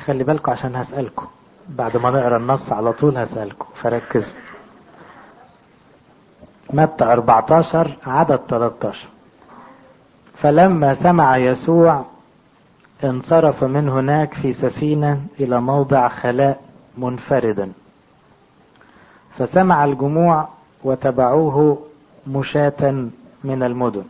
خلي بالكم عشان هسألكم بعد ما نقرا النص على طول هسألكم فركزوا متى 14 عدد 13 فلما سمع يسوع انصرف من هناك في سفينة إلى موضع خلاء منفردا فسمع الجموع وتبعوه مشاة من المدن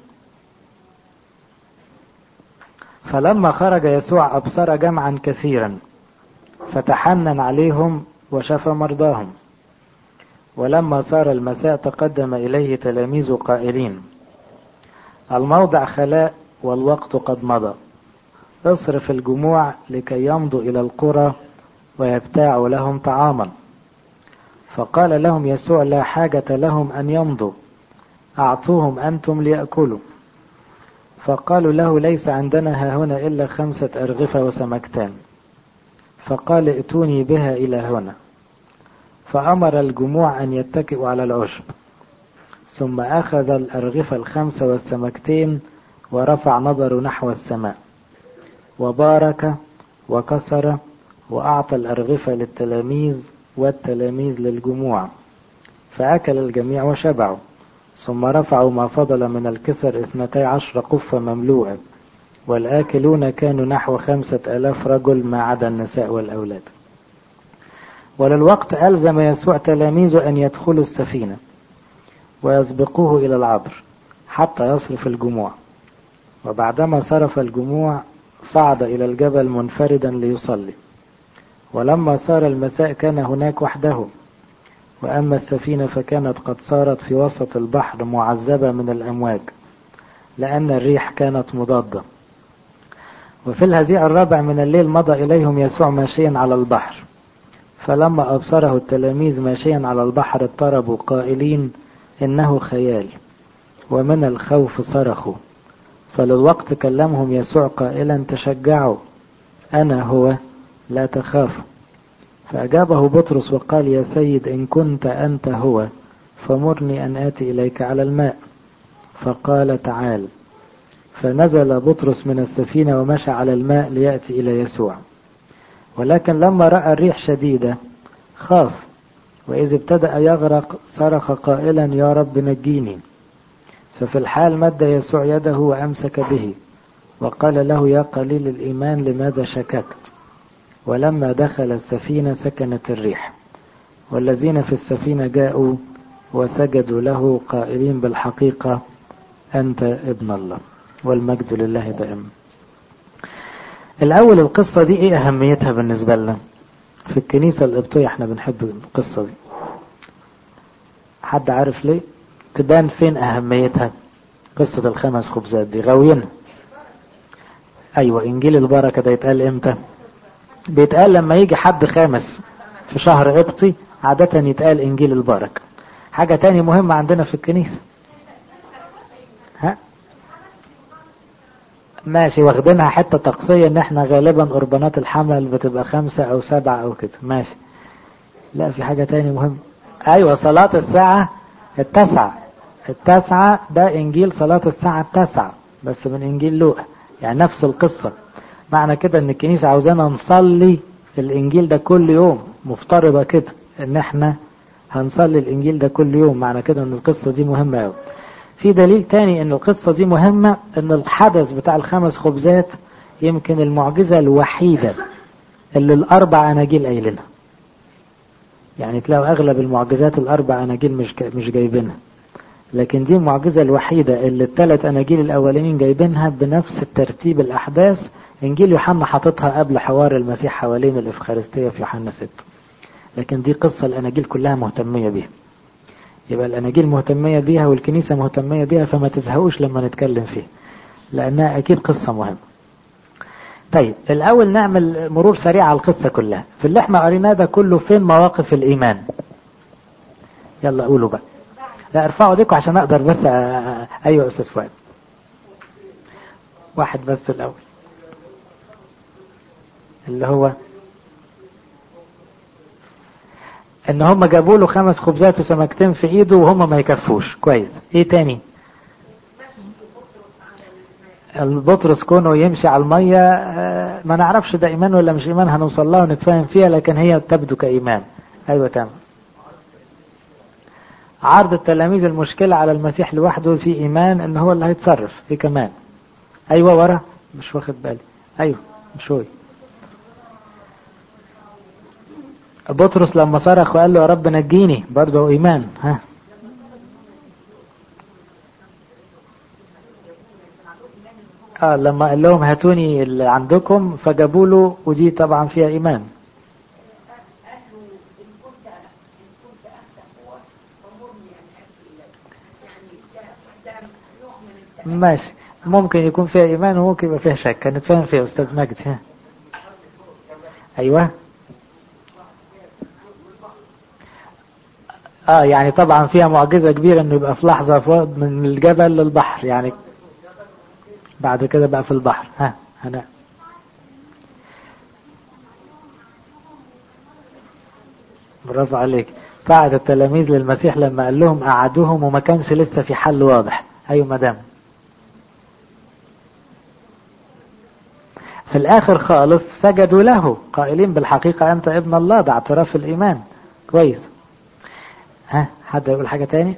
فلما خرج يسوع أبصر جمعا كثيرا فتحنن عليهم وشفى مرضاهم ولما صار المساء تقدم إليه تلاميذ قائلين الموضع خلاء والوقت قد مضى اصرف الجموع لكي يمضوا إلى القرى ويبتاعوا لهم طعاما فقال لهم يسوع لا حاجة لهم أن يمضوا أعطوهم أنتم ليأكلوا فقالوا له ليس عندنا ها هنا إلا خمسة أرغفة وسمكتان فقال ائتوني بها إلى هنا فأمر الجموع أن يتكئوا على العشب ثم أخذ الأرغفة الخمسة والسمكتين ورفع نظره نحو السماء وبارك وكسر وأعطى الأرغفة للتلاميذ والتلاميذ للجموع فأكل الجميع وشبعوا ثم رفعوا ما فضل من الكسر اثنتي عشر قفة مملوءة والآكلون كانوا نحو خمسة ألاف رجل ما عدا النساء والأولاد وللوقت ألزم يسوع تلاميذه أن يدخلوا السفينة ويسبقوه إلى العبر حتى يصرف الجموع وبعدما صرف الجموع صعد إلى الجبل منفردا ليصلي ولما صار المساء كان هناك وحده وأما السفينة فكانت قد صارت في وسط البحر معذبة من الأمواج لأن الريح كانت مضادة وفي الهزيع الرابع من الليل مضى إليهم يسوع ماشيا على البحر فلما أبصره التلاميذ ماشيا على البحر اضطربوا قائلين إنه خيال ومن الخوف صرخوا فللوقت كلمهم يسوع قائلا تشجعوا أنا هو لا تخافوا فأجابه بطرس وقال يا سيد إن كنت أنت هو فمرني أن آتي إليك على الماء فقال تعال فنزل بطرس من السفينة ومشى على الماء ليأتي إلى يسوع ولكن لما رأى الريح شديدة خاف وإذ ابتدأ يغرق صرخ قائلا يا رب نجيني ففي الحال مد يسوع يده وأمسك به وقال له يا قليل الإيمان لماذا شككت ولما دخل السفينة سكنت الريح والذين في السفينة جاءوا وسجدوا له قائلين بالحقيقة أنت ابن الله والمجد لله دائما الأول القصة دي إيه أهميتها بالنسبة لنا في الكنيسة القبطية احنا بنحب القصة دي حد عارف ليه تبان فين أهميتها قصة الخمس خبزات دي غاوينها أيوة إنجيل البركة ده يتقال إمتى بيتقال لما يجي حد خامس في شهر قبطي عادة يتقال إنجيل البركة حاجة تاني مهمة عندنا في الكنيسة ها ماشي واخدينها حتة تقصية ان احنا غالبا قربانات الحمل بتبقى خمسة او سبعة او كده ماشي لا في حاجة تاني مهم ايوه صلاة الساعة التاسعة التاسعة ده انجيل صلاة الساعة التاسعة بس من انجيل لوقا يعني نفس القصة معنى كده ان الكنيسة عاوزانا نصلي الانجيل ده كل يوم مفترضة كده ان احنا هنصلي الانجيل ده كل يوم معنى كده ان القصة دي مهمة قوي في دليل تاني ان القصة دي مهمة ان الحدث بتاع الخمس خبزات يمكن المعجزة الوحيدة اللي الاربع اناجيل قايلينها يعني تلاقوا اغلب المعجزات الاربع اناجيل مش مش جايبينها لكن دي المعجزة الوحيدة اللي الثلاث اناجيل الاولانيين جايبينها بنفس الترتيب الاحداث انجيل يوحنا حاططها قبل حوار المسيح حوالين الافخارستية في يوحنا 6 لكن دي قصة الاناجيل كلها مهتمية بيها يبقى الاناجيل مهتمية بيها والكنيسة مهتمية بيها فما تزهقوش لما نتكلم فيها لانها اكيد قصة مهمة طيب الاول نعمل مرور سريع على القصة كلها في اللي احنا قريناه ده كله فين مواقف الايمان يلا قولوا بقى لا ارفعوا ايديكم عشان اقدر بس أ... ايوه استاذ فؤاد واحد بس الاول اللي هو ان هم جابوا له خمس خبزات وسمكتين في ايده وهم ما يكفوش كويس ايه تاني البطرس كونه يمشي على المية ما نعرفش ده إيمان ولا مش إيمان هنوصل لها ونتفاهم فيها لكن هي تبدو كإيمان أيوة تمام عرض التلاميذ المشكلة على المسيح لوحده في إيمان إن هو اللي هيتصرف في كمان أيوة ورا مش واخد بالي أيوة مش هو بطرس لما صرخ وقال له يا رب نجيني برضه إيمان ها آه لما قال لهم هاتوني اللي عندكم فجابوا له ودي طبعا فيها إيمان ماشي ممكن يكون فيها إيمان وممكن يبقى فيها شك هنتفاهم فيها أستاذ مجد ها أيوه اه يعني طبعا فيها معجزة كبيرة انه يبقى في لحظة من الجبل للبحر يعني بعد كده بقى في البحر ها هنا برافو عليك قعد التلاميذ للمسيح لما قال لهم قعدوهم وما كانش لسه في حل واضح ايوه مدام في الاخر خالص سجدوا له قائلين بالحقيقة انت ابن الله ده اعتراف الايمان كويس ها حد يقول حاجة تاني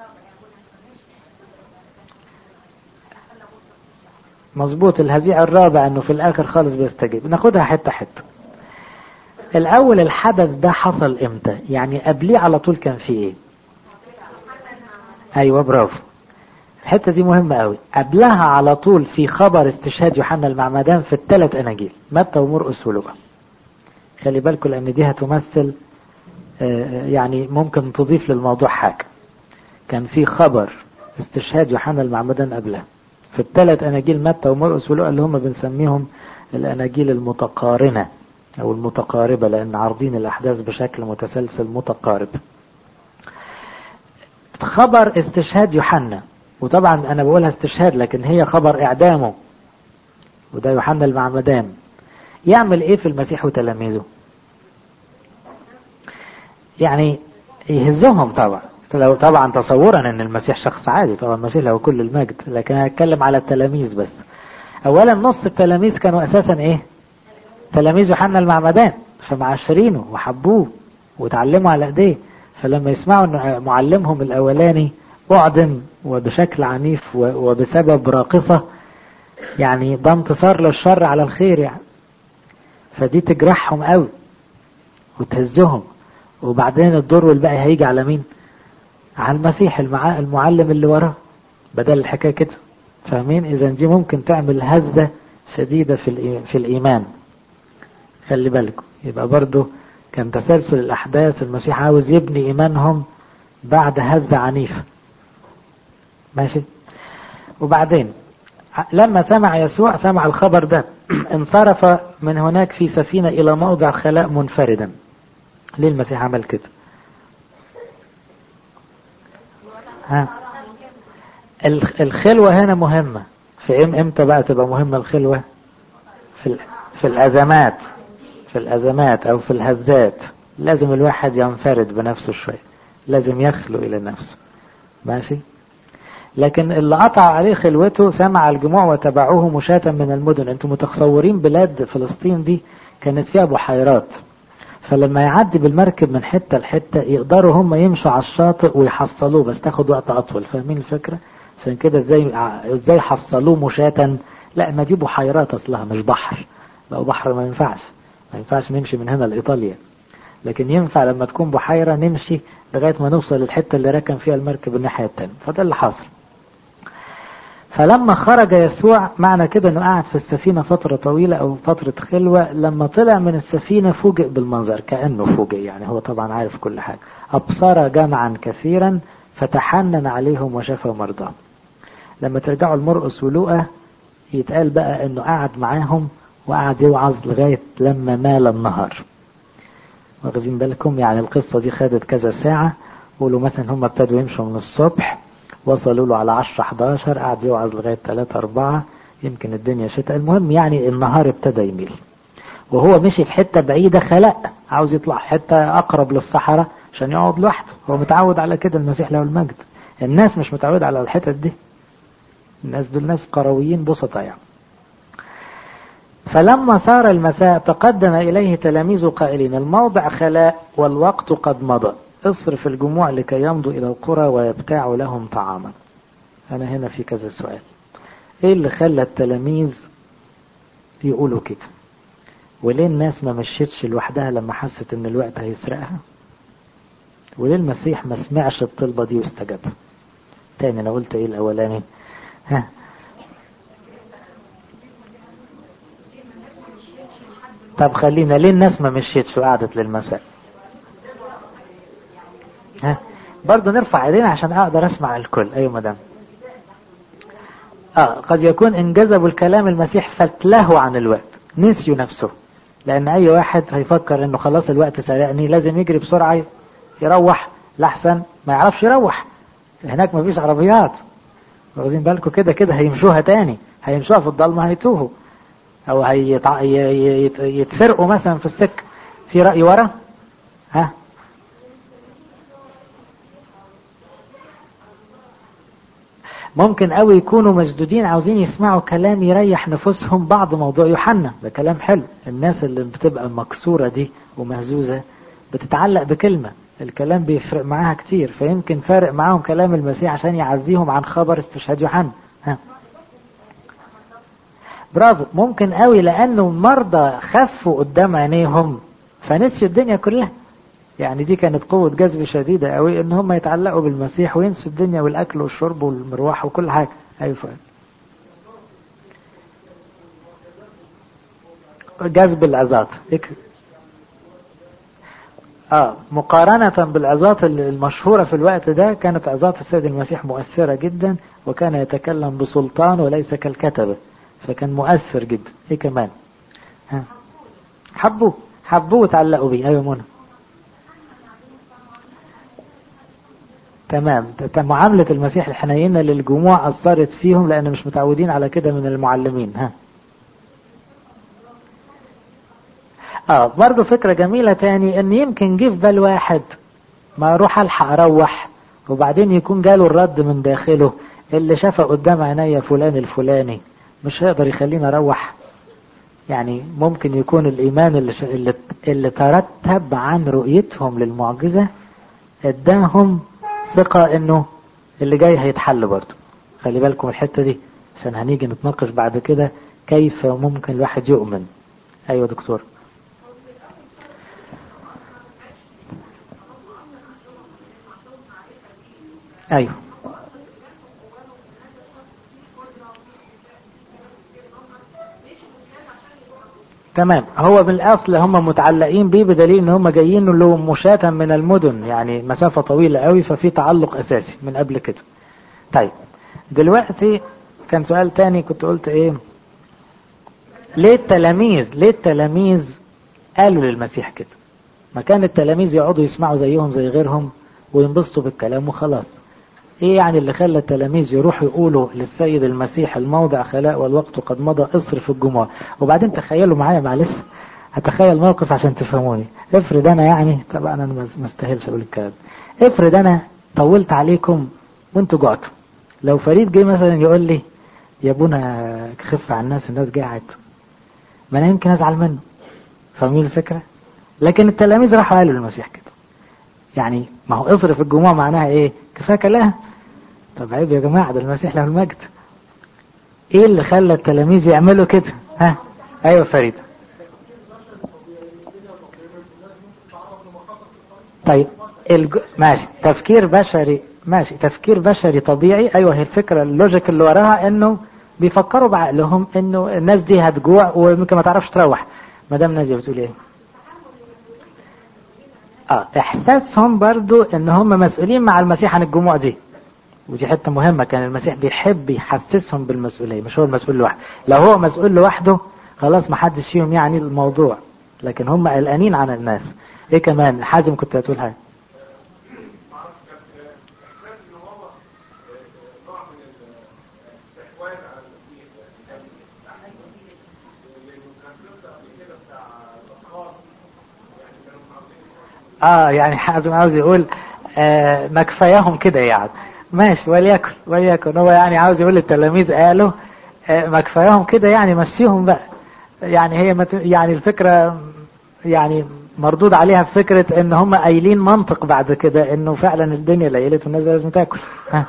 مظبوط الهزيع الرابع انه في الاخر خالص بيستجيب ناخدها حتة حتة الاول الحدث ده حصل امتى يعني قبليه على طول كان في ايه ايوه برافو الحتة دي مهمة قوي قبلها على طول في خبر استشهاد يوحنا المعمدان في الثلاث اناجيل متى ومرقس ولوقا خلي بالكم لان دي هتمثل يعني ممكن تضيف للموضوع حاجة كان في خبر استشهاد يوحنا المعمدان قبلها في الثلاث أناجيل متى ومرقس ولوقا اللي هم بنسميهم الأناجيل المتقارنة أو المتقاربة لأن عارضين الأحداث بشكل متسلسل متقارب خبر استشهاد يوحنا وطبعا أنا بقولها استشهاد لكن هي خبر إعدامه وده يوحنا المعمدان يعمل إيه في المسيح وتلاميذه يعني يهزهم طبعا لو طبعا تصورا ان المسيح شخص عادي طبعا المسيح له كل المجد لكن انا هتكلم على التلاميذ بس اولا نص التلاميذ كانوا اساسا ايه تلاميذ يوحنا المعمدان فمعشرينه وحبوه وتعلموا على ايديه فلما يسمعوا ان معلمهم الاولاني اعدم وبشكل عنيف وبسبب راقصة يعني ده انتصار للشر على الخير يعني فدي تجرحهم قوي وتهزهم وبعدين الدور والباقي هيجي على مين على المسيح المع... المعلم اللي وراه بدل الحكاية كده فاهمين اذا دي ممكن تعمل هزة شديدة في, الإي... في الايمان خلي بالكم يبقى برضو كان تسلسل الاحداث المسيح عاوز يبني ايمانهم بعد هزة عنيفة ماشي وبعدين لما سمع يسوع سمع الخبر ده انصرف من هناك في سفينة الى موضع خلاء منفردا ليه المسيح عمل كده ها الخلوة هنا مهمة في ام امتى بقى تبقى مهمة الخلوة في في الازمات في الازمات او في الهزات لازم الواحد ينفرد بنفسه شوية لازم يخلو الى نفسه ماشي لكن اللي قطع عليه خلوته سمع الجموع وتبعوه مشاة من المدن انتم متصورين بلاد فلسطين دي كانت فيها بحيرات فلما يعدي بالمركب من حتة لحتة يقدروا هم يمشوا على الشاطئ ويحصلوه بس تاخد وقت أطول فاهمين الفكرة عشان كده ازاي ازاي حصلوه مشاة لا ما دي بحيرات أصلها مش بحر لو بحر ما ينفعش ما ينفعش نمشي من هنا لإيطاليا لكن ينفع لما تكون بحيرة نمشي لغاية ما نوصل للحتة اللي ركن فيها المركب الناحية التانية فده اللي حاصل فلما خرج يسوع معنى كده انه قعد في السفينة فترة طويلة او فترة خلوة لما طلع من السفينة فوجئ بالمنظر كأنه فوجئ يعني هو طبعا عارف كل حاجة أبصر جمعا كثيرا فتحنن عليهم وشفى مرضاهم لما ترجعوا المرقس ولوقا يتقال بقى انه قعد معاهم وقعد يوعظ لغاية لما مال النهار واخدين بالكم يعني القصة دي خدت كذا ساعة قولوا مثلا هم ابتدوا يمشوا من الصبح وصلوا له على 10 11 قعد يوعظ لغايه 3 4 يمكن الدنيا شتاء المهم يعني النهار ابتدى يميل وهو مشي في حته بعيده خلق عاوز يطلع حته اقرب للصحراء عشان يقعد لوحده هو متعود على كده المسيح له المجد الناس مش متعود على الحتت دي الناس دول ناس قرويين بسطة يعني فلما صار المساء تقدم إليه تلاميذ قائلين الموضع خلاء والوقت قد مضى اصرف الجموع لكي يمضوا إلى القرى ويبتاعوا لهم طعاما أنا هنا في كذا سؤال إيه اللي خلى التلاميذ يقولوا كده وليه الناس ما مشيتش لوحدها لما حست ان الوقت هيسرقها وليه المسيح ما سمعش الطلبة دي واستجابها تاني انا قلت ايه الاولاني ها طب خلينا ليه الناس ما مشيتش وقعدت للمساء ها برضه نرفع ايدينا عشان اقدر اسمع الكل ايوه مدام اه قد يكون انجذبوا الكلام المسيح فتلهوا عن الوقت نسيوا نفسه لان اي واحد هيفكر انه خلاص الوقت سرقني لازم يجري بسرعة يروح لحسن ما يعرفش يروح هناك ما فيش عربيات واخدين بالكم كده كده هيمشوها تاني هيمشوها في الضلمة هيتوهوا او هيتع... يتسرقوا مثلا في السك في رأي ورا ها ممكن قوي يكونوا مشدودين عاوزين يسمعوا كلام يريح نفوسهم بعض موضوع يوحنا ده كلام حلو الناس اللي بتبقى مكسورة دي ومهزوزة بتتعلق بكلمة الكلام بيفرق معاها كتير فيمكن فارق معاهم كلام المسيح عشان يعزيهم عن خبر استشهاد يوحنا ها برافو ممكن قوي لانه المرضى خفوا قدام عينيهم فنسيوا الدنيا كلها يعني دي كانت قوة جذب شديدة قوي ان هم يتعلقوا بالمسيح وينسوا الدنيا والاكل والشرب والمروح وكل حاجة ايوه فعلا جذب العظات اه مقارنة بالعظات المشهورة في الوقت ده كانت عظات السيد المسيح مؤثرة جدا وكان يتكلم بسلطان وليس كالكتبة فكان مؤثر جدا ايه كمان ها حبوه حبوه وتعلقوا بيه ايوه منى تمام معاملة المسيح الحنينة للجموع أثرت فيهم لأن مش متعودين على كده من المعلمين ها اه برضه فكرة جميلة تاني ان يمكن جه في بال واحد ما اروح الحق اروح وبعدين يكون جاله الرد من داخله اللي شافه قدام عينيا فلان الفلاني مش هيقدر يخليني اروح يعني ممكن يكون الايمان اللي, ش... اللي... اللي ترتب عن رؤيتهم للمعجزة اداهم ثقة انه اللي جاي هيتحل برضه خلي بالكم الحتة دي عشان هنيجي نتناقش بعد كده كيف ممكن الواحد يؤمن ايوه دكتور ايوه تمام هو بالاصل هم متعلقين بيه بدليل ان هم جايين له مشاة من المدن يعني مسافة طويلة قوي ففي تعلق اساسي من قبل كده طيب دلوقتي كان سؤال تاني كنت قلت ايه ليه التلاميذ ليه التلاميذ قالوا للمسيح كده ما كان التلاميذ يقعدوا يسمعوا زيهم زي غيرهم وينبسطوا بالكلام وخلاص ايه يعني اللي خلى التلاميذ يروحوا يقولوا للسيد المسيح الموضع خلاء والوقت قد مضى اصرف الجمعة وبعدين تخيلوا معايا معلش هتخيل موقف عشان تفهموني افرض انا يعني طبعا انا ما استاهلش اقول الكلام افرض انا طولت عليكم وانتوا جعتوا لو فريد جه مثلا يقول لي يا ابونا خف على الناس الناس جاعت ما انا يمكن ازعل منه فاهمين الفكرة لكن التلاميذ راحوا قالوا للمسيح كده يعني ما هو اصرف الجموع معناها ايه كفايه كلام طب عيب يا جماعة ده المسيح له المجد ايه اللي خلى التلاميذ يعملوا كده ها ايوه فريد طيب الج... ماشي تفكير بشري ماشي تفكير بشري طبيعي ايوه هي الفكرة اللوجيك اللي وراها انه بيفكروا بعقلهم انه الناس دي هتجوع وممكن ما تعرفش تروح مدام نازية بتقول ايه اه احساسهم برضو ان هم مسؤولين مع المسيح عن الجموع دي ودي حتة مهمة كان المسيح بيحب يحسسهم بالمسؤولية مش هو المسؤول لوحده لو هو مسؤول لوحده خلاص ما حدش فيهم يعني الموضوع لكن هم قلقانين عن الناس ايه كمان حازم كنت هتقول حاجة اه يعني حازم عاوز يقول آه ما كفاياهم كده يعني ماشي وليكن وليكن هو يعني عاوز يقول للتلاميذ قالوا آه، ما كفاياهم كده يعني مشيهم بقى يعني هي مت... يعني الفكرة يعني مردود عليها في فكرة ان هم قايلين منطق بعد كده انه فعلا الدنيا ليلت والناس لازم تاكل ها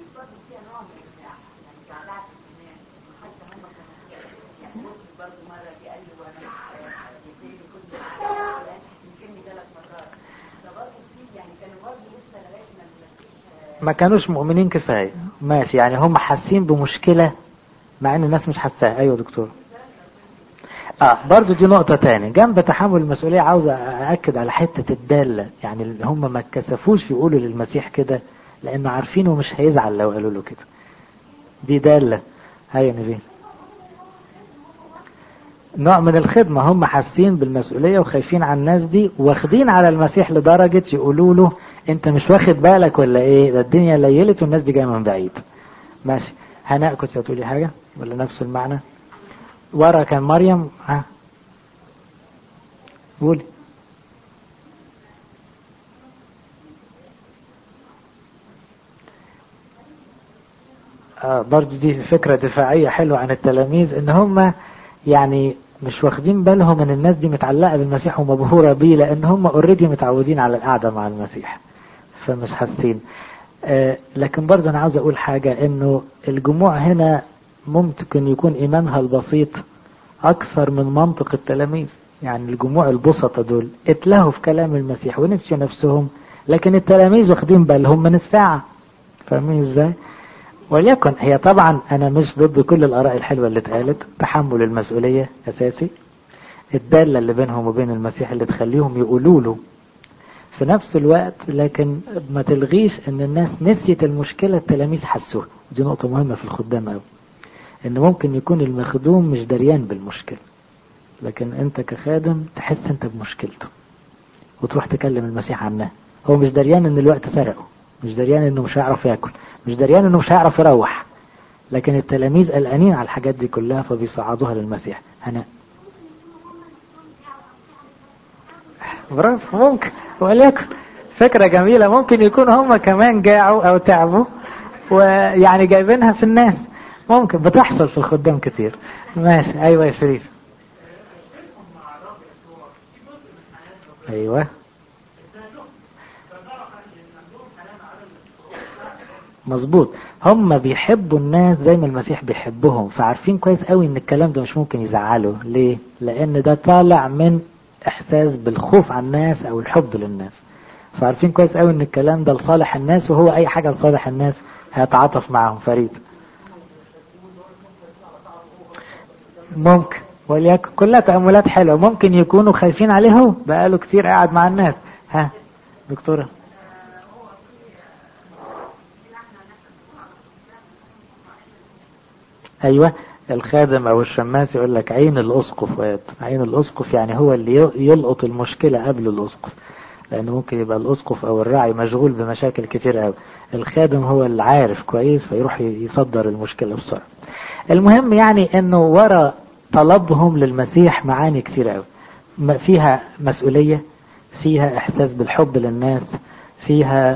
ما كانوش مؤمنين كفاية ماشي يعني هم حاسين بمشكلة مع ان الناس مش حاساها ايوه دكتور اه برضو دي نقطة تاني جنب تحمل المسؤولية عاوز أأكد على حتة الدالة يعني اللي هم ما اتكسفوش يقولوا للمسيح كده لأنه عارفينه مش هيزعل لو قالوا له كده دي دالة هيا نبيل نوع من الخدمة هم حاسين بالمسؤولية وخايفين على الناس دي واخدين على المسيح لدرجة يقولوا له انت مش واخد بالك ولا ايه ده الدنيا ليلت والناس دي جايه من بعيد ماشي هناء كنت هتقولي حاجة ولا نفس المعنى ورا كان مريم ها قولي آه برضه دي فكرة دفاعية حلوة عن التلاميذ ان هم يعني مش واخدين بالهم ان الناس دي متعلقة بالمسيح ومبهورة بيه لان هم اوريدي متعودين على القعدة مع المسيح فمش حاسين آه لكن برضه انا عاوز اقول حاجة انه الجموع هنا ممكن يكون ايمانها البسيط اكثر من منطق التلاميذ يعني الجموع البسطة دول اتلهوا في كلام المسيح ونسيوا نفسهم لكن التلاميذ واخدين بالهم من الساعة فاهمين ازاي وليكن هي طبعا انا مش ضد كل الاراء الحلوة اللي اتقالت تحمل المسؤولية اساسي الدالة اللي بينهم وبين المسيح اللي تخليهم يقولوا له في نفس الوقت لكن ما تلغيش ان الناس نسيت المشكلة التلاميذ حسوها دي نقطة مهمة في الخدام قوي ان ممكن يكون المخدوم مش دريان بالمشكلة لكن انت كخادم تحس انت بمشكلته وتروح تكلم المسيح عنها هو مش دريان ان الوقت سرقه مش دريان انه مش هيعرف ياكل مش دريان انه مش هيعرف يروح لكن التلاميذ قلقانين على الحاجات دي كلها فبيصعدوها للمسيح انا برافو ممكن وليكن فكرة جميلة ممكن يكون هم كمان جاعوا او تعبوا ويعني جايبينها في الناس ممكن بتحصل في الخدام كتير ماشي ايوه يا شريف ايوه مظبوط هم بيحبوا الناس زي ما المسيح بيحبهم فعارفين كويس قوي ان الكلام ده مش ممكن يزعله ليه لان ده طالع من احساس بالخوف على الناس او الحب للناس فعارفين كويس قوي ان الكلام ده لصالح الناس وهو اي حاجة لصالح الناس هيتعاطف معهم فريد ممكن وليكن كلها تأملات حلوة ممكن يكونوا خايفين عليه هو بقاله كتير قاعد مع الناس ها دكتورة ايوه الخادم او الشماس يقول لك عين الاسقف ويد عين الاسقف يعني هو اللي يلقط المشكلة قبل الاسقف لان ممكن يبقى الاسقف او الراعي مشغول بمشاكل كتير قوي الخادم هو اللي عارف كويس فيروح يصدر المشكلة بسرعة المهم يعني انه ورا طلبهم للمسيح معاني كتير قوي فيها مسؤولية فيها احساس بالحب للناس فيها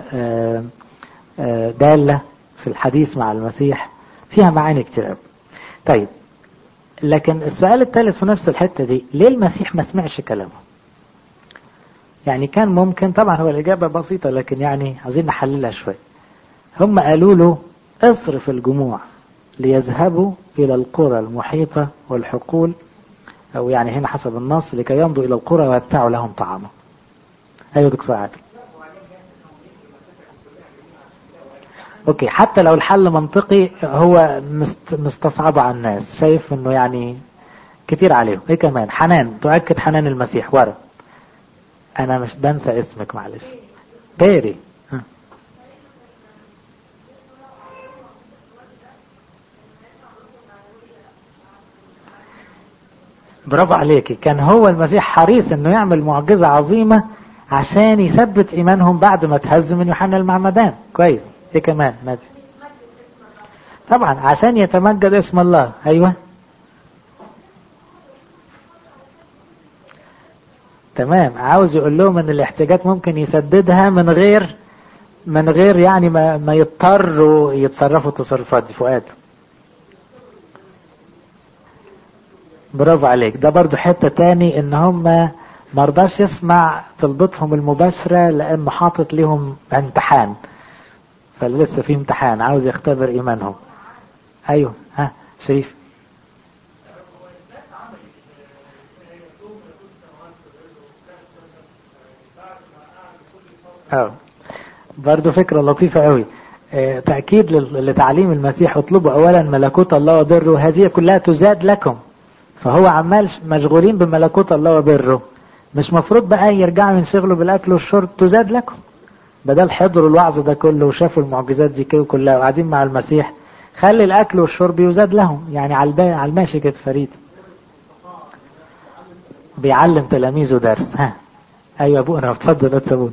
دالة في الحديث مع المسيح فيها معاني كتير قوي طيب لكن السؤال الثالث في نفس الحتة دي ليه المسيح ما سمعش كلامه يعني كان ممكن طبعا هو الإجابة بسيطة لكن يعني عاوزين نحللها شوية هم قالوا له اصرف الجموع ليذهبوا إلى القرى المحيطة والحقول أو يعني هنا حسب النص لكي يمضوا إلى القرى ويبتعوا لهم طعاما أيوة دكتور عادل اوكي حتى لو الحل منطقي هو مستصعب على الناس شايف انه يعني كتير عليهم ايه كمان حنان تؤكد حنان المسيح ورا انا مش بنسى اسمك معلش بيري ها. برافو عليكي كان هو المسيح حريص انه يعمل معجزة عظيمة عشان يثبت ايمانهم بعد ما تهز من يوحنا المعمدان كويس ايه كمان نادي طبعا عشان يتمجد اسم الله ايوه تمام عاوز يقول لهم ان الاحتياجات ممكن يسددها من غير من غير يعني ما, ما يضطروا يتصرفوا التصرفات دي فؤاد برافو عليك ده برضو حتة تاني ان هم مرضاش يسمع طلبتهم المباشرة لانه حاطط لهم امتحان فلسه في امتحان عاوز يختبر ايمانهم ايوه ها شريف اه برضه فكرة لطيفة قوي اه تأكيد لتعليم المسيح اطلبوا أولا ملكوت الله وبره هذه كلها تزاد لكم فهو عمال مشغولين بملكوت الله وبره مش مفروض بقى يرجعوا ينشغلوا بالأكل والشرب تزاد لكم بدل حضروا الوعظ ده كله وشافوا المعجزات دي كده كلها وقاعدين مع المسيح خلي الأكل والشرب يزاد لهم يعني على على الماشي كده فريد بيعلم تلاميذه درس ها ايوه ابونا اتفضل يا ابونا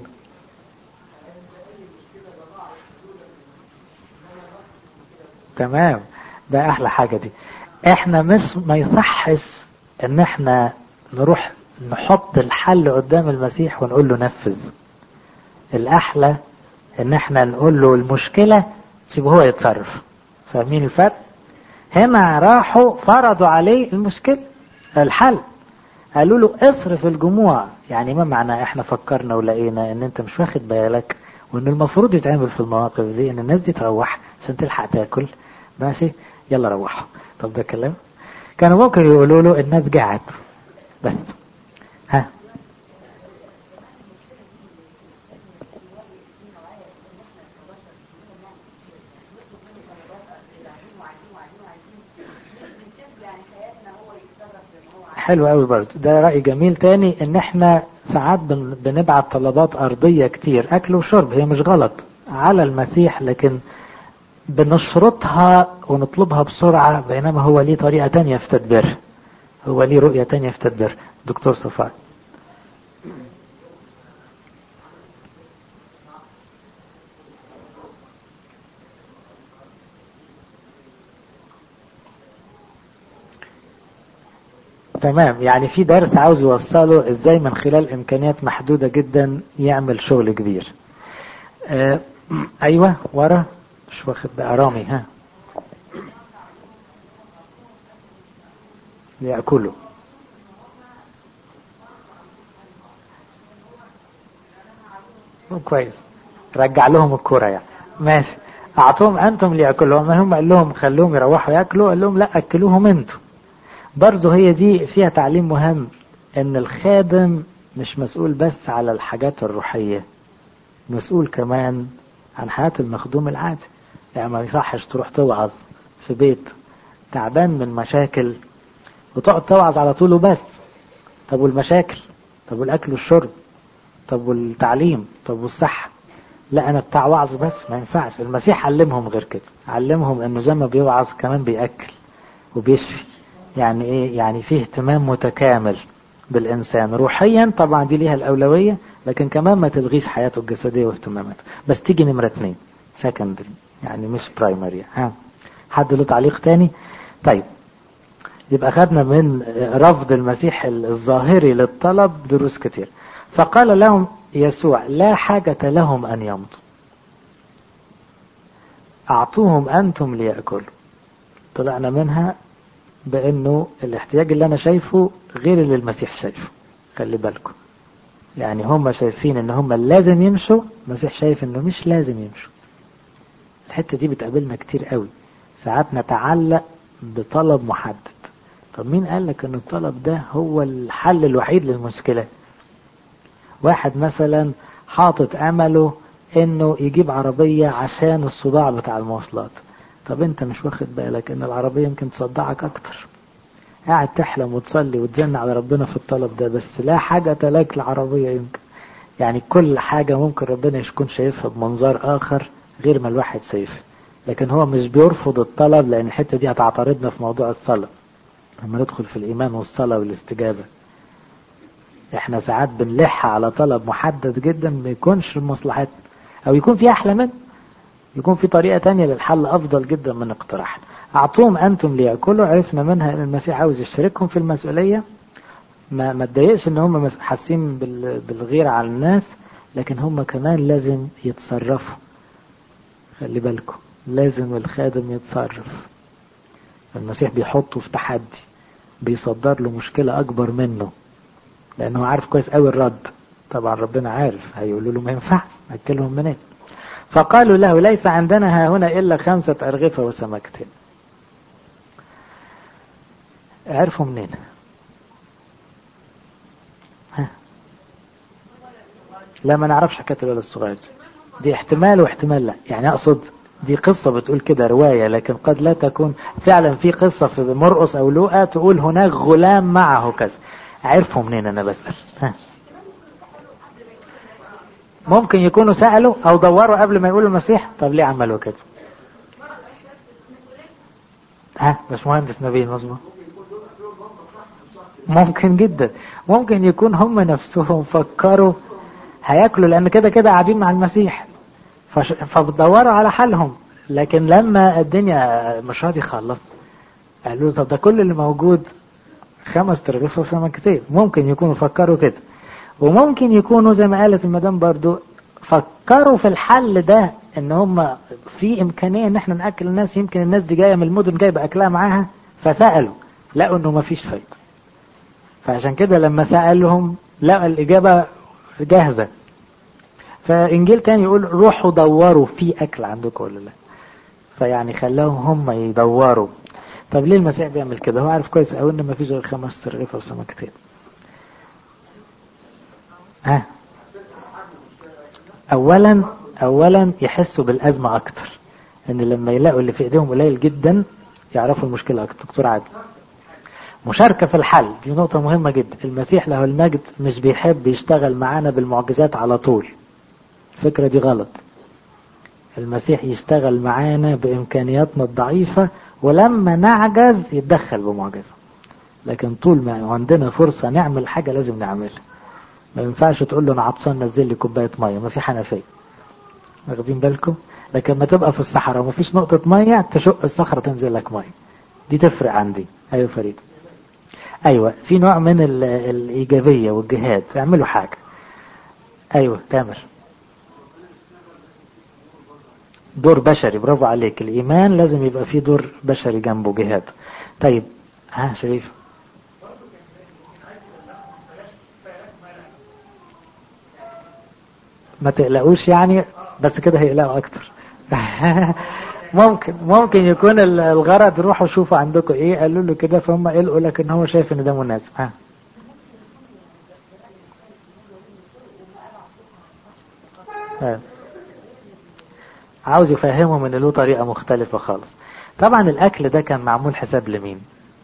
تمام ده احلى حاجة دي احنا مش ما يصحش ان احنا نروح نحط الحل قدام المسيح ونقول له نفذ الاحلى ان احنا نقول له المشكلة سيبه هو يتصرف فاهمين الفرق هنا راحوا فرضوا عليه المشكلة الحل قالوا له اصرف الجموع يعني ما معنى احنا فكرنا ولقينا ان انت مش واخد بالك وان المفروض يتعمل في المواقف دي ان الناس دي تروح عشان تلحق تاكل ماشي يلا روحوا طب ده كلام كانوا ممكن يقولوا له الناس جعت بس ها حلو قوي برضه ده رأي جميل تاني ان احنا ساعات بن بنبعت طلبات ارضية كتير اكل وشرب هي مش غلط على المسيح لكن بنشرطها ونطلبها بسرعة بينما هو ليه طريقة تانية في تدبيرها هو ليه رؤية تانية في تدبيرها دكتور صفاء تمام يعني في درس عاوز يوصله ازاي من خلال امكانيات محدودة جدا يعمل شغل كبير آه ايوه ورا مش واخد بقى رامي ها يأكلوا كويس رجع لهم الكرة يعني ماشي اعطوهم انتم ليأكلوا هم قال لهم خلوهم يروحوا ياكلوا قال لهم لا اكلوهم انتم برضه هي دي فيها تعليم مهم ان الخادم مش مسؤول بس على الحاجات الروحية مسؤول كمان عن حياة المخدوم العادي يعني ما يصحش تروح توعظ في بيت تعبان من مشاكل وتقعد توعظ على طول وبس طب والمشاكل طب والاكل والشرب طب والتعليم طب والصحة لا انا بتاع وعظ بس ما ينفعش المسيح علمهم غير كده علمهم انه زي ما بيوعظ كمان بيأكل وبيشفي يعني ايه يعني فيه اهتمام متكامل بالانسان روحيا طبعا دي ليها الاولوية لكن كمان ما تلغيش حياته الجسدية واهتماماته بس تيجي نمرة اتنين سكندري يعني مش برايمري ها حد له تعليق تاني طيب يبقى خدنا من رفض المسيح الظاهري للطلب دروس كتير فقال لهم يسوع لا حاجة لهم أن يمضوا أعطوهم أنتم ليأكلوا طلعنا منها بأنه الاحتياج اللي أنا شايفه غير اللي المسيح شايفه خلي بالكم يعني هم شايفين ان هم لازم يمشوا المسيح شايف انه مش لازم يمشوا الحتة دي بتقابلنا كتير قوي ساعات نتعلق بطلب محدد طب مين قال لك ان الطلب ده هو الحل الوحيد للمشكلة واحد مثلا حاطط امله انه يجيب عربية عشان الصداع بتاع المواصلات طب انت مش واخد بالك ان العربية يمكن تصدعك اكتر قاعد تحلم وتصلي وتزن على ربنا في الطلب ده بس لا حاجة لك العربية يمكن يعني كل حاجة ممكن ربنا يكون شايفها بمنظار آخر غير ما الواحد شايفها لكن هو مش بيرفض الطلب لأن الحتة دي هتعترضنا في موضوع الصلاة لما ندخل في الإيمان والصلاة والاستجابة احنا ساعات بنلح على طلب محدد جدا ما يكونش مصلحتنا أو يكون في أحلى منه يكون في طريقة تانية للحل أفضل جدا من اقتراحنا أعطوهم أنتم ليأكلوا عرفنا منها أن المسيح عاوز يشتركهم في المسؤولية ما ما تضايقش ان هم حاسين بالغيرة على الناس لكن هم كمان لازم يتصرفوا خلي بالكم لازم الخادم يتصرف المسيح بيحطه في تحدي بيصدر له مشكلة أكبر منه لأنه عارف كويس قوي الرد طبعا ربنا عارف هيقولوا له ما ينفعش أكلهم منين فقالوا له ليس عندنا ها هنا إلا خمسة أرغفة وسمكتين عرفوا منين ها لا ما نعرفش حكاية الولد الصغير دي دي احتمال واحتمال لا يعني أقصد دي قصة بتقول كده رواية لكن قد لا تكون فعلا في قصة في مرقس أو لوقا تقول هناك غلام معه كذا عرفوا منين أنا بسأل ها ممكن يكونوا سألوا أو دوروا قبل ما يقولوا المسيح طب ليه عملوا كده ها مش مهندس نبيل مظبوط ممكن جدا ممكن يكون هم نفسهم فكروا هياكلوا لان كده كده قاعدين مع المسيح فش... فبدوروا على حالهم لكن لما الدنيا مش راضي يخلص قالوا طب ده كل اللي موجود خمس ترغيف وسمكتين ممكن يكونوا فكروا كده وممكن يكونوا زي ما قالت المدام برضو فكروا في الحل ده ان هم في امكانيه ان احنا ناكل الناس يمكن الناس دي جايه من المدن جايبه اكلها معاها فسالوا لقوا انه ما فيش فايده فعشان كده لما سالهم لقوا الاجابه جاهزه فانجيل تاني يقول روحوا دوروا في اكل عندكم ولا لا فيعني خلاهم هم يدوروا طب ليه المسيح بيعمل كده هو عارف كويس قوي ان ما فيش غير خمس ترغيفه وسمكتين ها اولا اولا يحسوا بالازمه اكتر ان لما يلاقوا اللي في ايديهم قليل جدا يعرفوا المشكله اكتر دكتور عادل مشاركة في الحل دي نقطة مهمة جدا المسيح له المجد مش بيحب يشتغل معانا بالمعجزات على طول الفكرة دي غلط المسيح يشتغل معانا بإمكانياتنا الضعيفة ولما نعجز يتدخل بمعجزة لكن طول ما عندنا فرصة نعمل حاجة لازم نعملها ما ينفعش تقول له انا عطشان نزل لي كوبايه ميه ما في حنفيه واخدين بالكم لكن ما تبقى في الصحراء وما فيش نقطه ميه تشق الصخره تنزل لك ميه دي تفرق عندي ايوه فريد ايوه في نوع من الايجابيه والجهاد اعملوا حاجه ايوه تامر دور بشري برافو عليك الايمان لازم يبقى فيه دور بشري جنبه جهاد طيب ها شريف ما تقلقوش يعني بس كده هيقلقوا اكتر ممكن ممكن يكون الغرض روحوا شوفوا عندكم ايه قالوا له كده فهم قلقوا لكن هو شايف ان ده مناسب ها عاوز يفهمهم ان له طريقة مختلفة خالص طبعا الاكل ده كان معمول حساب لمين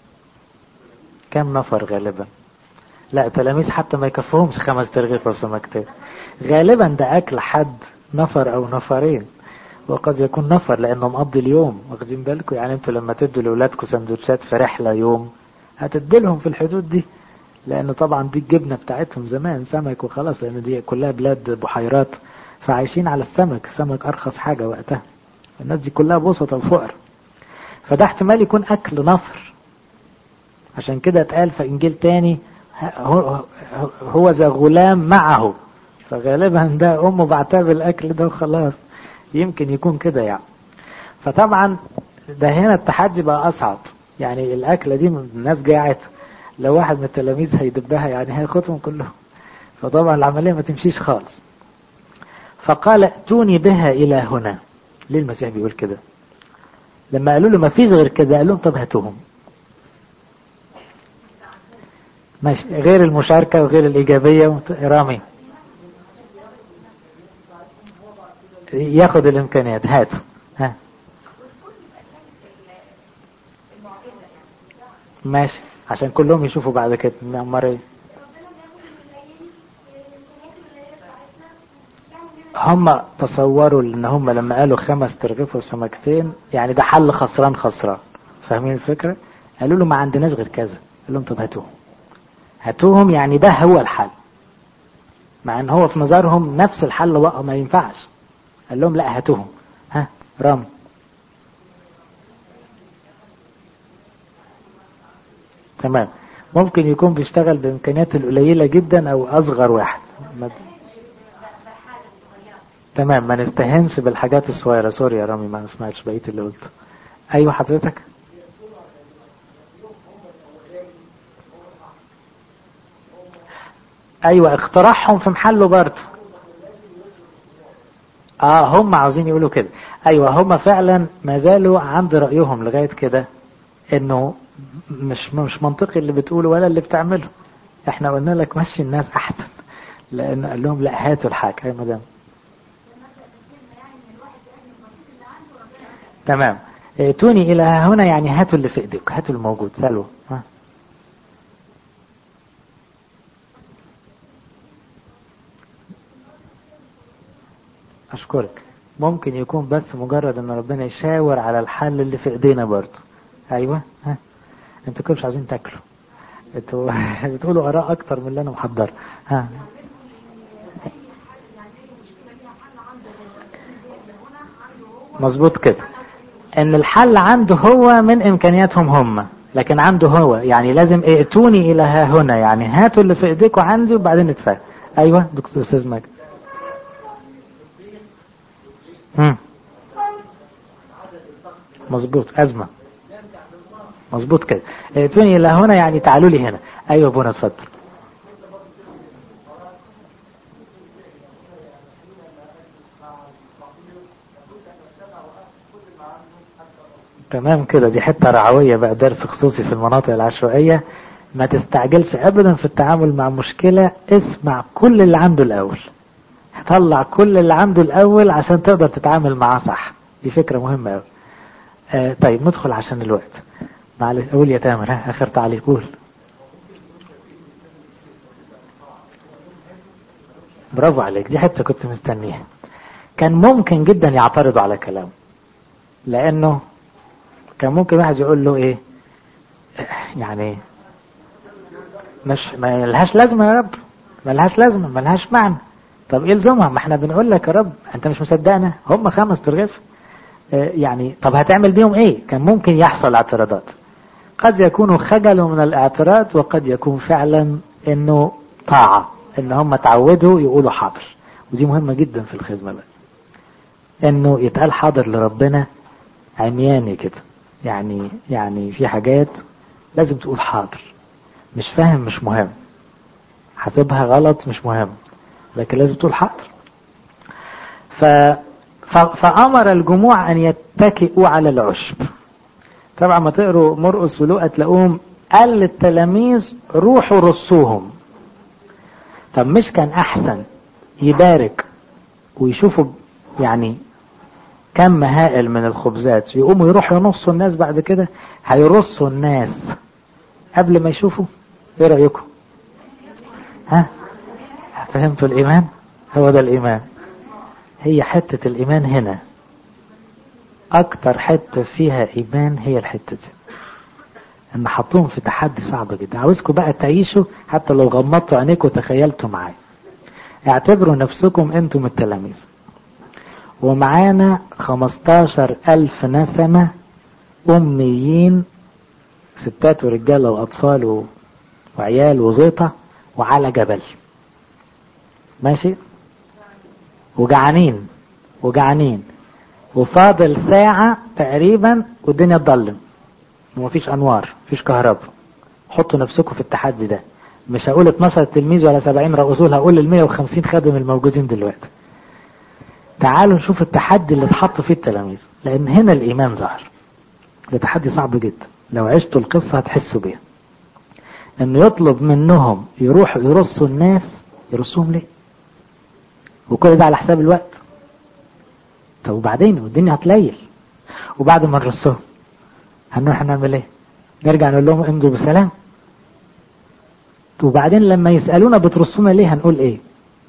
كم نفر غالبا لا تلاميذ حتى ما يكفهمش خمس ترغيفة وسمكتين غالبا ده أكل حد نفر أو نفرين وقد يكون نفر لأنه مقضي اليوم واخدين بالكم يعني انتوا لما تدوا لأولادكم سندوتشات في رحلة يوم هتديلهم في الحدود دي لأن طبعا دي الجبنة بتاعتهم زمان سمك وخلاص لأن دي كلها بلاد بحيرات فعايشين على السمك السمك أرخص حاجة وقتها الناس دي كلها بسطة وفقر فده احتمال يكون أكل نفر عشان كده اتقال في إنجيل تاني هو ذا غلام معه فغالبا ده امه بعتها بالاكل ده وخلاص يمكن يكون كده يعني فطبعا ده هنا التحدي بقى اصعب يعني الاكله دي الناس جاعت لو واحد من التلاميذ هيدبها يعني هياخدهم كلهم فطبعا العمليه ما تمشيش خالص فقال ائتوني بها الى هنا ليه المسيح بيقول كده لما قالوا له ما فيش غير كده قال لهم طب هاتوهم ماشي غير المشاركة وغير الإيجابية رامي ياخد الإمكانيات هاتوا ها ماشي عشان كلهم يشوفوا بعد كده أمال ايه هم تصوروا ان هم لما قالوا خمس ترغيف وسمكتين يعني ده حل خسران خسران فاهمين الفكرة قالوا له ما عندناش غير كذا قال لهم طب هاتوهم هاتوهم يعني ده هو الحل مع ان هو في نظرهم نفس الحل بقى ما ينفعش قال لهم لا هاتوهم ها رامي تمام ممكن يكون بيشتغل بامكانيات القليله جدا او اصغر واحد تمام ما نستهنش بالحاجات الصغيرة سوري يا رامي ما سمعتش بقية اللي قلته ايوه حضرتك ايوه اقتراحهم في محله برضه اه هم عاوزين يقولوا كده ايوه هم فعلا ما زالوا عند رايهم لغايه كده انه مش مش منطقي اللي بتقوله ولا اللي بتعمله احنا قلنا لك مشي الناس احسن لان قال لهم لا هاتوا الحاجه يا مدام تمام ائتوني الى هنا يعني هاتوا اللي في ايديك هاتوا الموجود سلوى ها اشكرك ممكن يكون بس مجرد ان ربنا يشاور على الحل اللي في ايدينا برضه ايوه ها انتوا كده مش عايزين تاكلوا انتوا بتقولوا اراء اكتر من اللي انا محضر ها مظبوط كده ان الحل عنده هو من امكانياتهم هم لكن عنده هو يعني لازم ائتوني الى ها هنا يعني هاتوا اللي في ايديكم عندي وبعدين نتفاهم ايوه دكتور استاذ ماجد مم. مظبوط ازمه مظبوط كده ائتوني الى هنا يعني تعالوا لي هنا ايوه ابونا اتفضل تمام كده دي حته رعويه بقى درس خصوصي في المناطق العشوائيه ما تستعجلش ابدا في التعامل مع مشكله اسمع كل اللي عنده الاول طلع كل اللي عنده الاول عشان تقدر تتعامل معاه صح دي فكره مهمه قوي آه طيب ندخل عشان الوقت معلش قول يا تامر ها اخر تعليق قول برافو عليك دي حته كنت مستنيها كان ممكن جدا يعترضوا على كلامه لانه كان ممكن واحد يقول له ايه يعني مش ما لهاش لازمه يا رب ما لهاش لازمه ما لهاش معنى طب ايه لزومها ما احنا بنقول لك يا رب انت مش مصدقنا هم خمس ترغيف اه يعني طب هتعمل بيهم ايه كان ممكن يحصل اعتراضات قد يكونوا خجلوا من الاعتراض وقد يكون فعلا انه طاعة ان هم تعودوا يقولوا حاضر ودي مهمة جدا في الخدمة بقى انه يتقال حاضر لربنا عمياني كده يعني يعني في حاجات لازم تقول حاضر مش فاهم مش مهم حاسبها غلط مش مهم لكن لازم تقول حاضر ف... ف... فأمر الجموع أن يتكئوا على العشب طبعا ما تقروا مرقس ولوقا تلاقوهم قال للتلاميذ روحوا رصوهم طب مش كان أحسن يبارك ويشوفوا يعني كم هائل من الخبزات يقوموا يروحوا ينصوا الناس بعد كده هيرصوا الناس قبل ما يشوفوا ايه رأيكم ها فهمتوا الإيمان هو ده الإيمان هي حتة الإيمان هنا أكتر حتة فيها إيمان هي الحتة دي إن حطوهم في تحدي صعب جدا عاوزكم بقى تعيشوا حتى لو غمضتوا عينيكم وتخيلتوا معايا اعتبروا نفسكم أنتم التلاميذ ومعانا خمستاشر ألف نسمة أميين ستات ورجالة وأطفال وعيال وزيطة وعلى جبل ماشي وجعانين وجعانين وفاضل ساعة تقريبا والدنيا تضلم ومفيش أنوار مفيش كهرباء حطوا نفسكم في التحدي ده مش هقول 12 تلميذ ولا 70 رؤوسول هقول ال 150 خادم الموجودين دلوقتي تعالوا نشوف التحدي اللي اتحط فيه التلاميذ لأن هنا الإيمان ظهر ده تحدي صعب جدا لو عشتوا القصة هتحسوا بيها انه يطلب منهم يروحوا يرصوا الناس يرصوهم ليه وكل ده على حساب الوقت طب وبعدين والدنيا هتليل وبعد ما نرصهم هنروح نعمل ايه نرجع نقول لهم امضوا بسلام وبعدين لما يسألونا بترصونا ليه هنقول ايه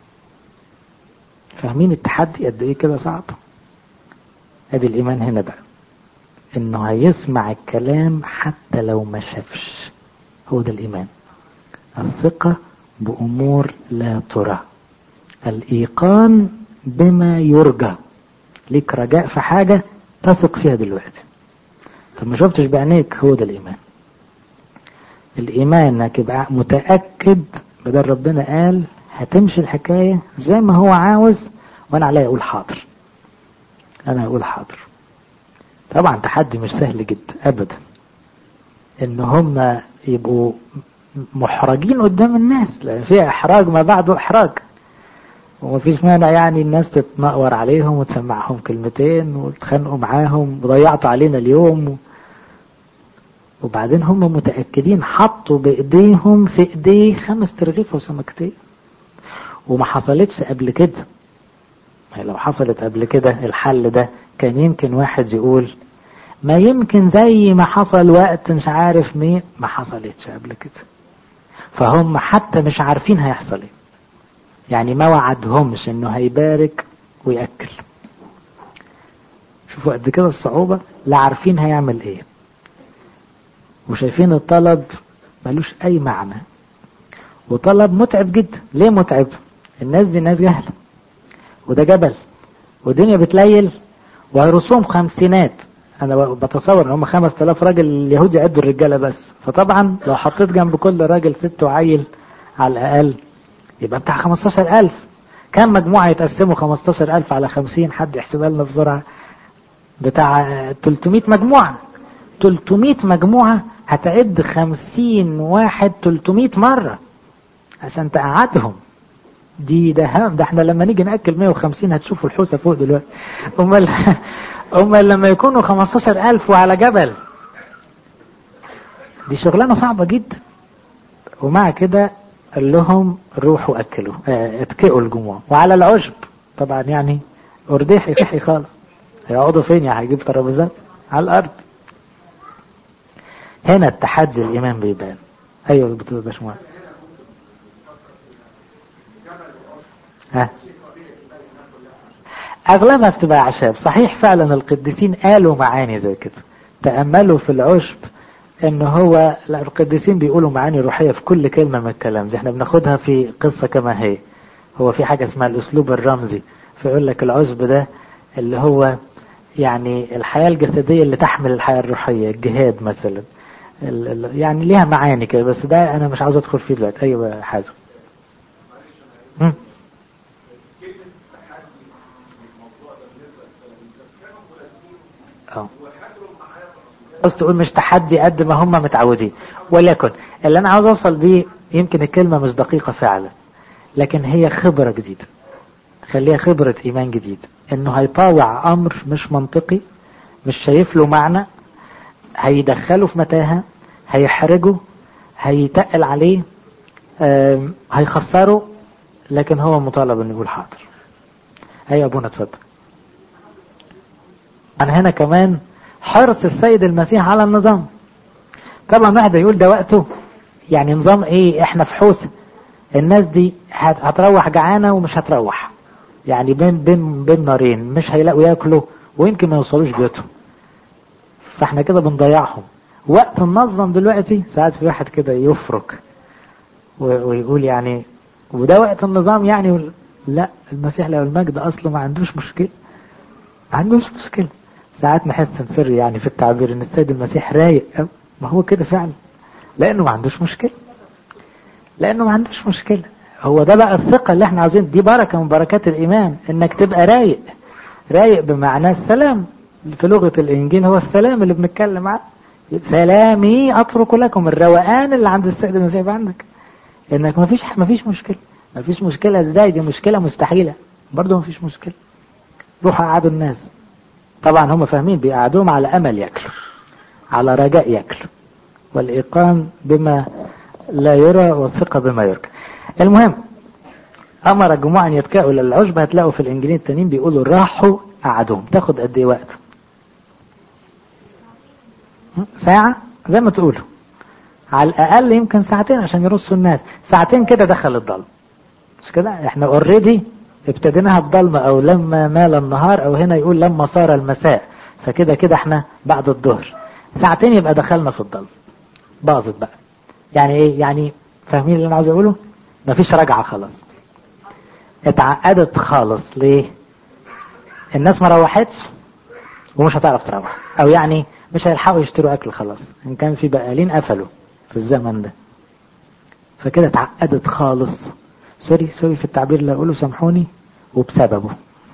فاهمين التحدي قد ايه كده صعب ادي الايمان هنا بقى انه هيسمع الكلام حتى لو ما شافش هو ده الايمان الثقة بامور لا ترى الايقان بما يرجى ليك رجاء في حاجة تثق فيها دلوقتي طب ما شفتش بعينيك هو ده الايمان الايمان انك يبقى متأكد بدل ربنا قال هتمشي الحكاية زي ما هو عاوز وانا عليا اقول حاضر انا اقول حاضر طبعا تحدي مش سهل جدا ابدا ان هم يبقوا محرجين قدام الناس لان في احراج ما بعده احراج ومفيش مانع يعني الناس تتنقور عليهم وتسمعهم كلمتين وتخانقوا معاهم وضيعتوا علينا اليوم و... وبعدين هم متأكدين حطوا بإيديهم في إيديه خمس ترغيف وسمكتين وما حصلتش قبل كده لو حصلت قبل كده الحل ده كان يمكن واحد يقول ما يمكن زي ما حصل وقت مش عارف مين ما حصلتش قبل كده فهم حتى مش عارفين هيحصل ايه يعني ما وعدهمش انه هيبارك ويأكل شوفوا قد كده الصعوبة لا عارفين هيعمل ايه وشايفين الطلب ملوش اي معنى وطلب متعب جدا ليه متعب الناس دي ناس جهلة وده جبل والدنيا بتليل وهيرسوهم خمسينات انا بتصور ان هم خمس تلاف راجل اليهود يعدوا الرجالة بس فطبعا لو حطيت جنب كل راجل ست وعيل على الاقل يبقى بتاع خمستاشر الف كم مجموعة يتقسموا خمستاشر الف على خمسين حد يحسبها لنا بسرعة بتاع 300 مجموعة 300 مجموعة هتعد 50 واحد 300 مرة عشان تقعدهم دي ده هم ده احنا لما نيجي ناكل 150 هتشوفوا الحوسه فوق دلوقتي امال امال لما يكونوا 15000 وعلى جبل دي شغلانه صعبه جدا ومع كده قال لهم روحوا اكلوا اه اتكئوا الجموع وعلى العشب طبعا يعني ارديحي صحي خالص هيقعدوا فين يعني هيجيب ترابيزات على الارض هنا التحدي الايمان بيبان ايوه بتقول باشمهندس ها اغلبها بتبقى اعشاب صحيح فعلا القديسين قالوا معاني زي كده تأملوا في العشب ان هو لا القديسين بيقولوا معاني روحية في كل كلمة من الكلام دي احنا بناخدها في قصة كما هي هو في حاجة اسمها الاسلوب الرمزي فيقول لك العشب ده اللي هو يعني الحياة الجسدية اللي تحمل الحياة الروحية الجهاد مثلا يعني ليها معاني كده بس ده انا مش عاوز ادخل فيه دلوقتي ايوه حازم اه بس تقول مش تحدي قد ما هم متعودين ولكن اللي انا عاوز اوصل بيه يمكن الكلمة مش دقيقة فعلا لكن هي خبرة جديدة خليها خبرة ايمان جديد انه هيطاوع امر مش منطقي مش شايف له معنى هيدخله في متاهة هيحرجه هيتقل عليه هيخسره لكن هو مطالب انه يقول حاضر ايوه ابونا اتفضل انا هنا كمان حرص السيد المسيح على النظام طبعا واحد يقول ده وقته يعني نظام ايه احنا في حوسه الناس دي هتروح جعانه ومش هتروح يعني بين بين بين نارين مش هيلاقوا ياكلوا ويمكن ما يوصلوش بيوتهم فاحنا كده بنضيعهم وقت ننظم دلوقتي ساعات في واحد كده يفرك ويقول يعني وده وقت النظام يعني لا المسيح له المجد اصله ما عندوش مشكله ما عندوش مشكله ساعات نحس نسر يعني في التعبير ان السيد المسيح رايق ما هو كده فعلا لانه ما عندوش مشكله لانه ما عندوش مشكله هو ده بقى الثقه اللي احنا عاوزين دي بركه من بركات الايمان انك تبقى رايق رايق بمعنى السلام في لغه الانجيل هو السلام اللي بنتكلم عنه سلامي اترك لكم الروقان اللي عند السيد المسيح عندك انك ما فيش ما فيش مشكله ما فيش مشكله ازاي دي مشكله مستحيله برضه ما فيش مشكله روحوا قعدوا الناس طبعا هم فاهمين بيقعدوهم على امل ياكلوا على رجاء ياكلوا والايقان بما لا يرى والثقه بما يرجى المهم امر الجموع ان يتكئوا للعشب هتلاقوا في الانجيلين التانيين بيقولوا راحوا قعدوهم تاخد قد ايه وقت ساعة زي ما تقولوا على الأقل يمكن ساعتين عشان يرصوا الناس ساعتين كده دخل الضلمة مش كده احنا اوريدي ابتديناها بضلمة او لما مال النهار او هنا يقول لما صار المساء فكده كده احنا بعد الظهر ساعتين يبقى دخلنا في الضلمة باظت بقى يعني ايه يعني فاهمين اللي انا عاوز اقوله مفيش رجعة خلاص اتعقدت خالص ليه الناس ما روحتش ومش هتعرف تروح او يعني مش هيلحقوا يشتروا اكل خلاص ان كان في بقالين قفلوا في الزمن ده فكده اتعقدت خالص سوري سوري في التعبير اللي اقوله سامحوني وبسببه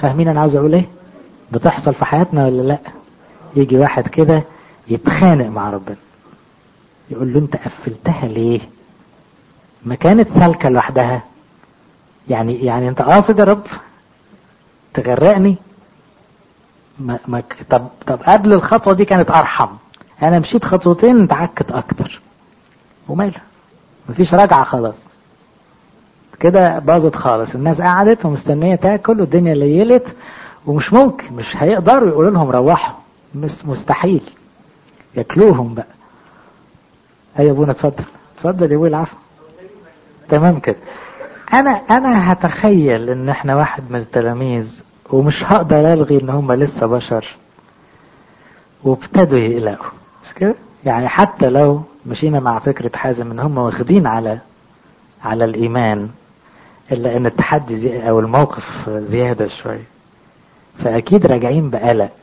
فاهمين انا عاوز اقول ايه بتحصل في حياتنا ولا لا يجي واحد كده يتخانق مع ربنا يقول له انت قفلتها ليه ما كانت سالكه لوحدها يعني يعني انت قاصد يا رب تغرقني ما ما طب طب قبل الخطوه دي كانت ارحم انا مشيت خطوتين انت عكت اكتر وماله مفيش رجعه خلاص كده باظت خالص الناس قعدت ومستنيه تاكل والدنيا ليلت ومش ممكن مش هيقدروا يقولوا لهم روحوا مش مستحيل ياكلوهم بقى اي يا ابونا اتفضل اتفضل يا ابوي العفو تمام كده انا انا هتخيل ان احنا واحد من التلاميذ ومش هقدر الغي ان هم لسه بشر وابتدوا يقلقوا مش كده يعني حتى لو مشينا مع فكرة حازم ان هم واخدين على على الايمان الا ان التحدي زي او الموقف زيادة شوية فاكيد راجعين بقلق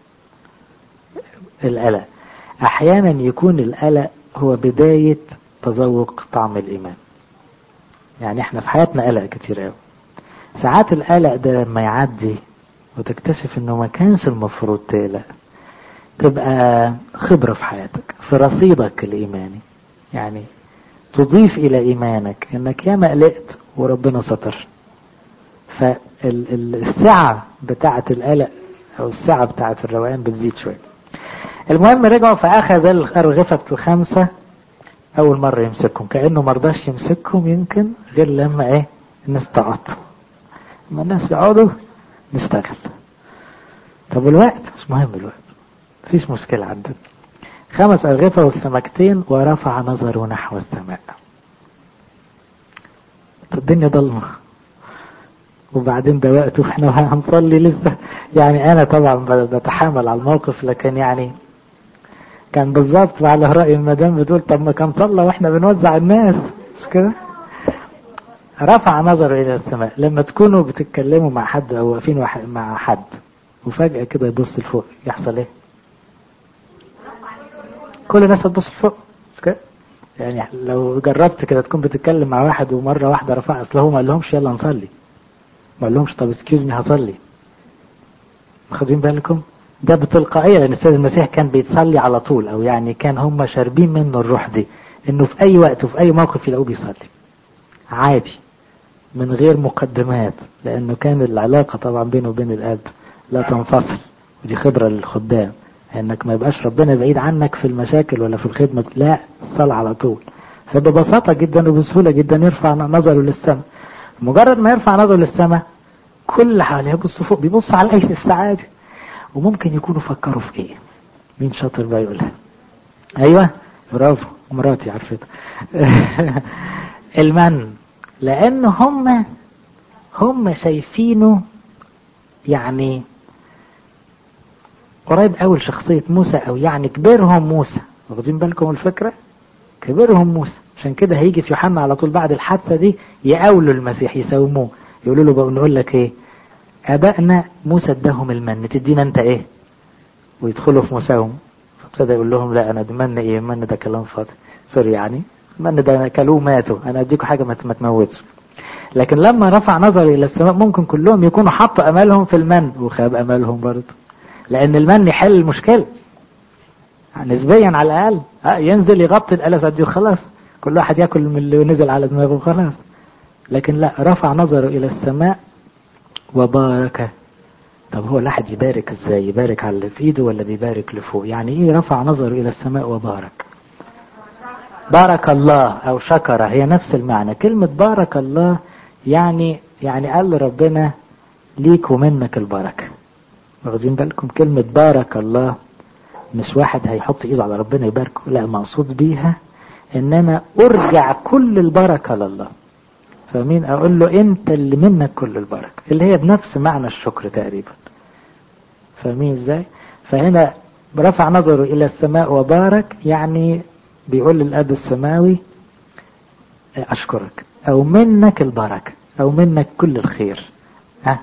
القلق احيانا يكون القلق هو بداية تذوق طعم الايمان يعني احنا في حياتنا قلق كتير قوي ساعات القلق ده لما يعدي وتكتشف انه ما كانش المفروض تقلق تبقى خبرة في حياتك في رصيدك الإيماني يعني تضيف إلى إيمانك إنك ياما قلقت وربنا ستر فالسعة بتاعة القلق أو السعة بتاعة الروقان بتزيد شوية المهم رجعوا فأخذ الأرغفة الخمسة أول مرة يمسكهم كأنه مرضاش يمسكهم يمكن غير لما إيه الناس تقعد لما الناس يقعدوا نشتغل طب الوقت مش مهم الوقت مفيش مشكلة عندنا خمس أرغفة والسمكتين ورفع نظره نحو السماء الدنيا ضلمة وبعدين ده وقت واحنا هنصلي لسه يعني انا طبعا بتحامل على الموقف لكن يعني كان بالظبط على رأي المدام بتقول طب ما كان صلى واحنا بنوزع الناس مش كده رفع نظره الى السماء لما تكونوا بتتكلموا مع حد او واقفين مع حد وفجأة كده يبص لفوق يحصل ايه كل الناس هتبص لفوق مش كده يعني لو جربت كده تكون بتتكلم مع واحد ومرة واحدة رفع اصل هو ما قالهمش يلا نصلي ما قالهمش طب اسكيوز مي هصلي واخدين بالكم ده بتلقائية لان السيد المسيح كان بيتصلي على طول او يعني كان هم شاربين منه الروح دي انه في اي وقت وفي اي موقف يلاقوه بيصلي عادي من غير مقدمات لانه كان العلاقة طبعا بينه وبين الاب لا تنفصل ودي خبرة للخدام انك ما يبقاش ربنا بعيد عنك في المشاكل ولا في الخدمة لا الصلاة على طول فببساطة جدا وبسهولة جدا يرفع نظره للسماء مجرد ما يرفع نظره للسماء كل اللي حواليه يبص فوق بيبص على الايه السعادة وممكن يكونوا فكروا في ايه مين شاطر بقى يقولها ايوه برافو مراتي عرفتها المن لان هم هم شايفينه يعني قريب قوي لشخصية موسى او يعني كبرهم موسى واخدين بالكم الفكرة كبرهم موسى عشان كده هيجي في يوحنا على طول بعد الحادثة دي يقاولوا المسيح يساوموه يقولوا له بقى نقول لك ايه ابائنا موسى اداهم المن تدينا انت ايه ويدخلوا في مساوم فابتدى يقول لهم لا انا المن ايه المن ده كلام فاضي سوري يعني المن ده كلوه ماتوا انا اديكم حاجة ما تموتش لكن لما رفع نظري الى السماء ممكن كلهم يكونوا حطوا امالهم في المن وخاب امالهم برضه لان المن يحل المشكلة نسبيا على الاقل اه ينزل يغطي الالف دي وخلاص كل واحد ياكل من اللي نزل على دماغه وخلاص لكن لا رفع نظره الى السماء وبارك طب هو الواحد يبارك ازاي يبارك على اللي في ايده ولا بيبارك لفوق يعني ايه رفع نظره الى السماء وبارك بارك الله او شكر هي نفس المعنى كلمة بارك الله يعني يعني قال ربنا ليك ومنك البركة واخدين بالكم كلمة بارك الله مش واحد هيحط ايده على ربنا يباركه لا مقصود بيها ان انا ارجع كل البركة لله فمين اقول له انت اللي منك كل البركة اللي هي بنفس معنى الشكر تقريبا فاهمين ازاي فهنا رفع نظره الى السماء وبارك يعني بيقول للاب السماوي اشكرك او منك البركة او منك كل الخير ها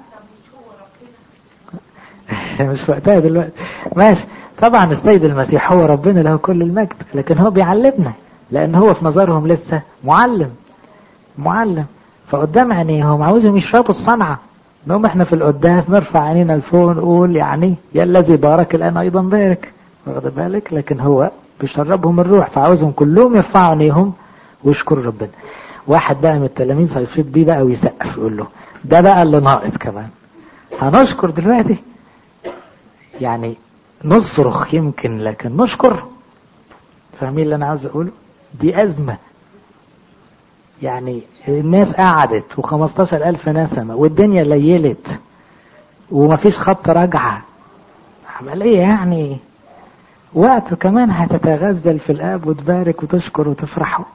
مش وقتها دلوقتي ماشي طبعا السيد المسيح هو ربنا له كل المجد لكن هو بيعلمنا لان هو في نظرهم لسه معلم معلم فقدام عينيهم عاوزهم يشربوا الصنعة نقوم احنا في القداس نرفع عينينا لفوق ونقول يعني يا الذي بارك الان ايضا بارك واخد بالك لكن هو بيشربهم الروح فعاوزهم كلهم يرفعوا عينيهم ويشكروا ربنا واحد بقى من التلاميذ هيفيض بيه بقى ويسقف يقول له ده بقى اللي ناقص كمان هنشكر دلوقتي يعني نصرخ يمكن لكن نشكر فاهمين اللي انا عاوز اقوله دي ازمه يعني الناس قعدت و15 ألف نسمة والدنيا ليلت ومفيش خط رجعة عملية يعني وقت كمان هتتغزل في الآب وتبارك وتشكر وتفرحوا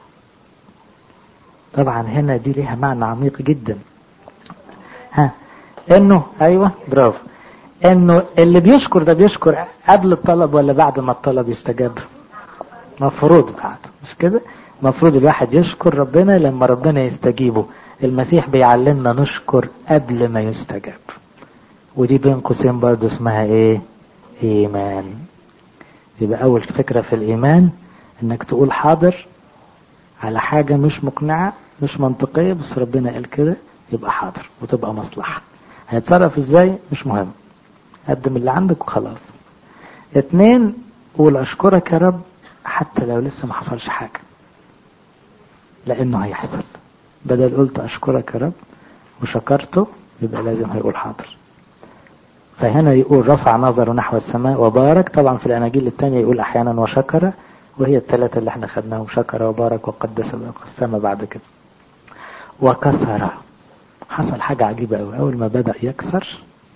طبعا هنا دي ليها معنى عميق جدا ها انه ايوه برافو انه اللي بيشكر ده بيشكر قبل الطلب ولا بعد ما الطلب يستجاب مفروض بعد مش كده مفروض الواحد يشكر ربنا لما ربنا يستجيبه المسيح بيعلمنا نشكر قبل ما يستجاب ودي بين قوسين برضه اسمها ايه ايمان يبقى اول فكرة في الايمان انك تقول حاضر على حاجة مش مقنعة مش منطقية بس ربنا قال كده يبقى حاضر وتبقى مصلحة هيتصرف ازاي مش مهم قدم اللي عندك وخلاص اتنين قول اشكرك يا رب حتى لو لسه ما حصلش حاجة لانه هيحصل بدل قلت اشكرك يا رب وشكرته يبقى لازم هيقول حاضر فهنا يقول رفع نظره نحو السماء وبارك طبعا في الاناجيل الثانية يقول احيانا وشكر وهي الثلاثة اللي احنا خدناهم شكر وبارك وقدس وقسم بعد كده وكسر حصل حاجة عجيبة قوي أول ما بدأ يكسر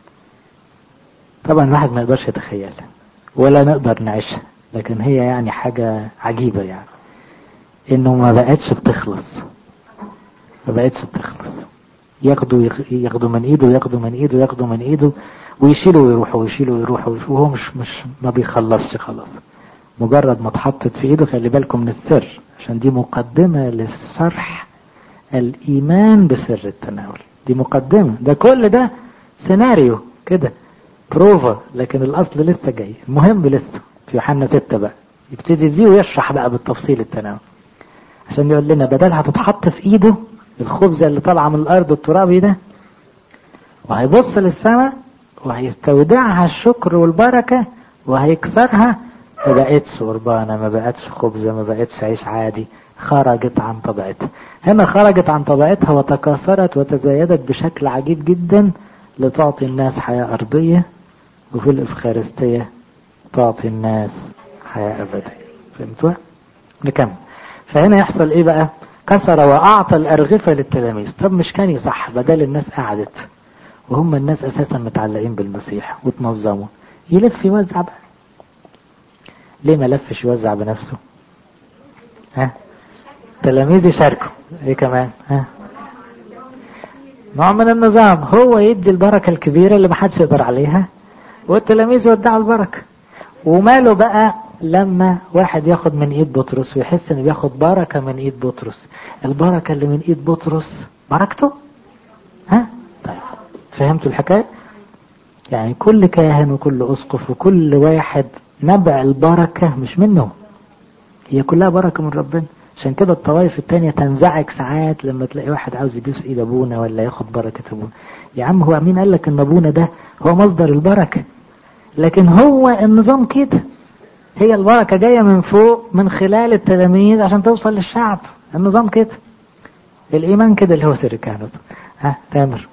طبعا الواحد ما يقدرش يتخيلها ولا نقدر نعيشها لكن هي يعني حاجة عجيبة يعني انه ما بقتش بتخلص ما بقتش بتخلص ياخدوا ياخدوا من ايده وياخدوا من ايده وياخدوا من ايده ويشيلوا ويروحوا ويشيلوا ويروحوا وهو مش مش ما بيخلصش خلاص مجرد ما اتحطت في ايده خلي بالكم من السر عشان دي مقدمة للشرح الايمان بسر التناول دي مقدمة ده كل ده سيناريو كده بروفا لكن الاصل لسه جاي المهم لسه في يوحنا ستة بقى يبتدي بدي ويشرح بقى بالتفصيل التناول عشان يقول لنا بدل هتتحط في ايده الخبزة اللي طالعة من الارض الترابي ده وهيبص للسماء وهيستودعها الشكر والبركة وهيكسرها ما بقتش قربانة ما بقتش خبزة ما بقتش عيش عادي خرجت عن طبيعتها هنا خرجت عن طبيعتها وتكاثرت وتزايدت بشكل عجيب جدا لتعطي الناس حياة أرضية وفي الإفخارستية تعطي الناس حياة أبدية فهمتوا؟ نكمل فهنا يحصل إيه بقى؟ كسر وأعطى الأرغفة للتلاميذ طب مش كان يصح بدل الناس قعدت وهم الناس أساسا متعلقين بالمسيح وتنظموا يلف يوزع بقى ليه ما لفش يوزع بنفسه ها تلاميذ يشاركوا ايه كمان ها نوع من النظام هو يدي البركة الكبيرة اللي محدش يقدر عليها والتلاميذ يودعوا البركة وماله بقى لما واحد ياخد من ايد بطرس ويحس انه بياخد بركة من ايد بطرس البركة اللي من ايد بطرس بركته ها طيب فهمتوا الحكاية يعني كل كاهن وكل اسقف وكل واحد نبع البركة مش منه هي كلها بركة من ربنا عشان كده الطوائف التانية تنزعج ساعات لما تلاقي واحد عاوز يبوس ايد ابونا ولا ياخد بركة ابونا يا عم هو مين قال لك ان ابونا ده هو مصدر البركة لكن هو النظام كده هي البركة جاية من فوق من خلال التلاميذ عشان توصل للشعب النظام كده الإيمان كده اللي هو سر الكهنوت ها تامر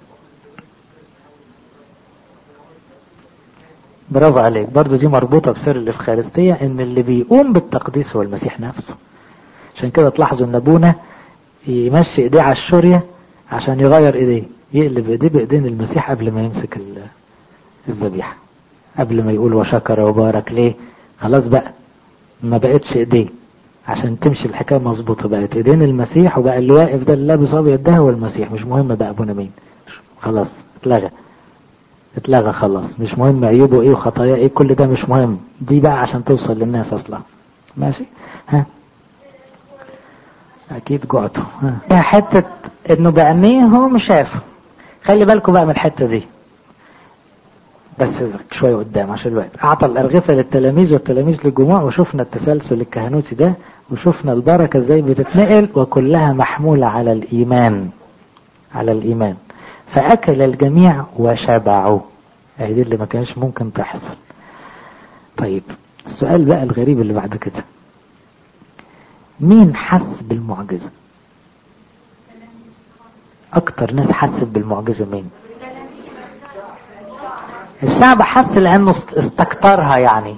برافو عليك برضو دي مربوطة بسر الإفخارستية إن اللي بيقوم بالتقديس هو المسيح نفسه عشان كده تلاحظوا إن أبونا يمشي إيديه على الشورية عشان يغير إيديه يقلب إيديه بإيدين المسيح قبل ما يمسك الذبيحة قبل ما يقول وشكر وبارك ليه خلاص بقى ما بقتش ايديه عشان تمشي الحكايه مظبوطه بقت ايدين المسيح وبقى اللي واقف ده اللي لابس ابيض ده هو المسيح مش مهم بقى ابونا مين خلاص اتلغى اتلغى خلاص مش مهم عيوبه ايه وخطاياه ايه كل ده مش مهم دي بقى عشان توصل للناس اصلا ماشي ها اكيد جعتوا ها حته انه بعينيهم شافوا خلي بالكم بقى من الحته دي بس شوية قدام عشان الوقت أعطى الأرغفة للتلاميذ والتلاميذ للجموع وشفنا التسلسل الكهنوتي ده وشفنا البركة ازاي بتتنقل وكلها محمولة على الإيمان على الإيمان فأكل الجميع وشبعوا هي دي اللي ما كانش ممكن تحصل طيب السؤال بقى الغريب اللي بعد كده مين حس بالمعجزة اكتر ناس حست بالمعجزة مين الشعب حس لانه استكترها يعني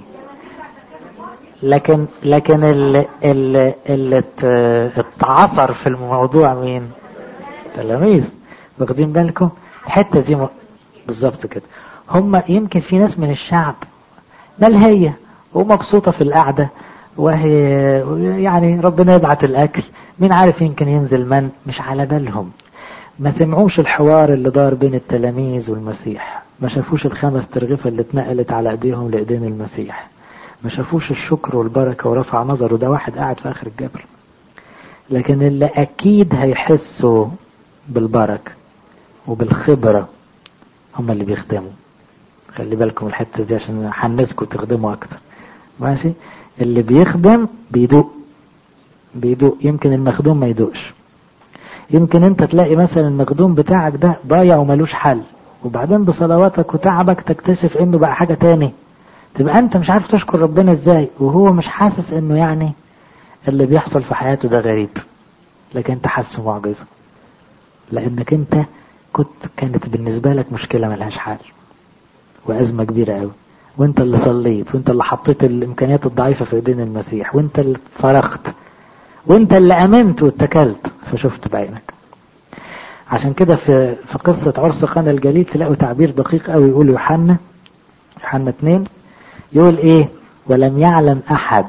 لكن لكن اللي, اللي, اللي اتعصر في الموضوع مين تلاميذ واخدين بالكم الحته دي م... بالظبط كده هم يمكن في ناس من الشعب ملهية ومبسوطة في القعدة وهي يعني ربنا يبعت الأكل مين عارف يمكن ينزل من مش على بالهم ما سمعوش الحوار اللي دار بين التلاميذ والمسيح ما شافوش الخمس ترغفة اللي اتنقلت على ايديهم لايدين المسيح ما شافوش الشكر والبركة ورفع نظره ده واحد قاعد في اخر الجبل لكن اللي اكيد هيحسوا بالبركة وبالخبرة هم اللي بيخدموا خلي بالكم الحتة دي عشان حنسكوا تخدموا اكتر ماشي اللي بيخدم بيدوق بيدوق يمكن المخدوم ما يدوقش يمكن انت تلاقي مثلا المخدوم بتاعك ده ضايع وملوش حل وبعدين بصلواتك وتعبك تكتشف انه بقى حاجة تاني تبقى انت مش عارف تشكر ربنا ازاي وهو مش حاسس انه يعني اللي بيحصل في حياته ده غريب لكن انت حاسه معجزة لانك انت كنت كانت بالنسبة لك مشكلة ملهاش حل وازمة كبيرة قوي وانت اللي صليت وانت اللي حطيت الامكانيات الضعيفة في ايدين المسيح وانت اللي صرخت وانت اللي امنت واتكلت فشفت بعينك عشان كده في في قصة عرس قنا الجليل تلاقوا تعبير دقيق قوي يقول يوحنا يوحنا اتنين يقول ايه ولم يعلم احد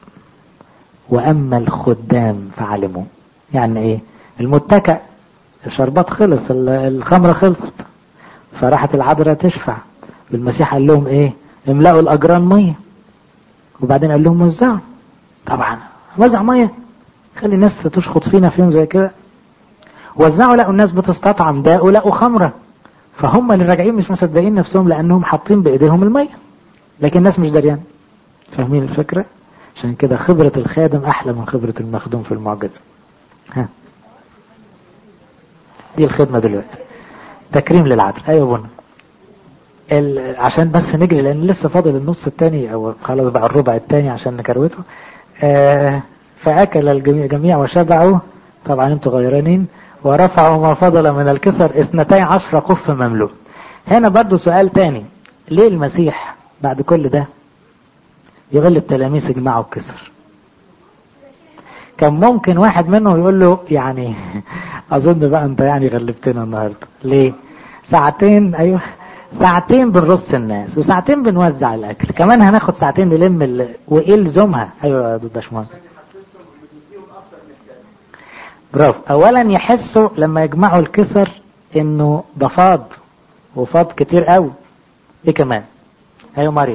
واما الخدام فعلموا يعني ايه المتكأ الشربات خلص الخمرة خلصت فراحت العذراء تشفع والمسيح قال لهم ايه املأوا الاجران مية وبعدين قال لهم وزعوا طبعا وزع مية خلي الناس تشخط فينا في يوم زي كده وزعوا لقوا الناس بتستطعم ده ولقوا خمرة فهم اللي راجعين مش مصدقين نفسهم لانهم حاطين بايديهم المية لكن الناس مش دريان فاهمين الفكرة عشان كده خبرة الخادم احلى من خبرة المخدوم في المعجزة ها دي الخدمة دلوقتي تكريم للعدل ايوه بنا عشان بس نجري لان لسه فاضل النص التاني او خلاص بقى الربع التاني عشان نكروته آه فاكل الجميع جميع وشبعوا طبعا انتوا غيرانين ورفعوا ما فضل من الكسر اثنتي عشر قف مملوء هنا برضو سؤال تاني ليه المسيح بعد كل ده يغل التلاميذ يجمعوا الكسر كان ممكن واحد منهم يقول له يعني اظن بقى انت يعني غلبتنا النهارده ليه ساعتين ايوه ساعتين بنرص الناس وساعتين بنوزع الاكل كمان هناخد ساعتين نلم ال... وايه لزومها ايوه يا باشمهندس برافو اولا يحسوا لما يجمعوا الكسر انه ده فاض وفاض كتير قوي ايه كمان ايوه مريم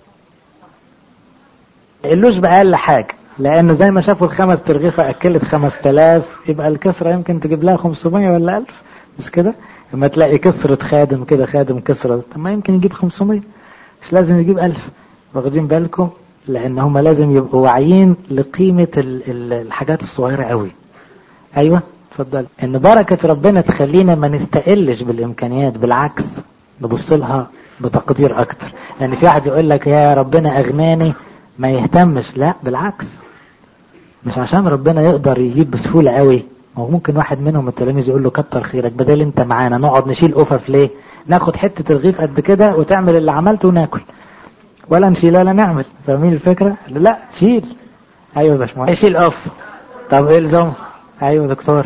قالوش بأقل حاجة لأن زي ما شافوا الخمس ترغيفة أكلت خمس تلاف يبقى الكسرة يمكن تجيب لها 500 ولا 1000 مش كده؟ لما تلاقي كسرة خادم كده خادم كسرة طب ما يمكن يجيب 500 مش لازم يجيب 1000 واخدين بالكم؟ لأن هم لازم يبقوا واعيين لقيمة ال ال الحاجات الصغيرة قوي أيوه اتفضل إن بركة ربنا تخلينا ما نستقلش بالإمكانيات بالعكس نبص لها بتقدير أكتر لأن يعني في واحد يقول لك يا ربنا أغناني ما يهتمش لا بالعكس مش عشان ربنا يقدر يجيب بسهولة قوي هو ممكن واحد منهم التلاميذ يقول له كتر خيرك بدل انت معانا نقعد نشيل قفف ليه ناخد حتة الرغيف قد كده وتعمل اللي عملته وناكل ولا نشيل ولا نعمل فاهمين الفكرة لا شيل ايوه يا باشمهندس شيل قف طب ايه الزم ايوه دكتور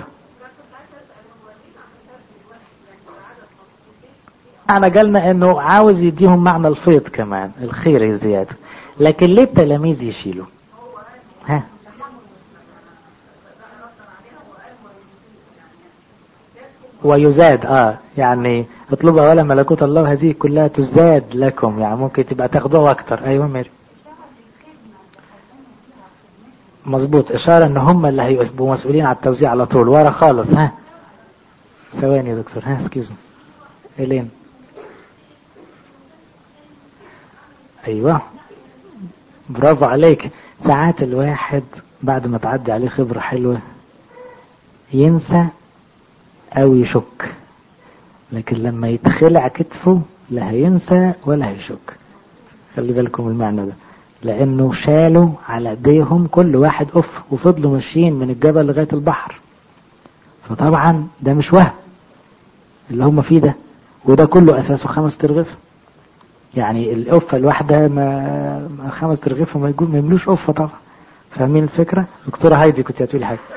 انا جالنا انه عاوز يديهم معنى الفيض كمان الخير زيادة لكن ليه التلاميذ يشيلوا ها ويزاد اه يعني اطلبوا اولا ملكوت الله هذه كلها تزاد لكم يعني ممكن تبقى تاخدوها اكتر ايوه ميري مظبوط اشاره ان هم اللي هيبقوا مسؤولين على التوزيع على طول ورا خالص ها ثواني يا دكتور ها اسكيوز الين ايوه برافو عليك ساعات الواحد بعد ما تعدي عليه خبرة حلوة ينسى او يشك لكن لما يتخلع كتفه لا هينسى ولا هيشك خلي بالكم المعنى ده لانه شالوا على ايديهم كل واحد اف وفضلوا ماشيين من الجبل لغايه البحر فطبعا ده مش وهم اللي هم فيه ده وده كله اساسه خمس ترغيف يعني القفه الواحده ما خمس ترغيف ما يقول ما يملوش قفه طبعا فاهمين الفكره دكتوره هايدي كنت هتقولي حاجه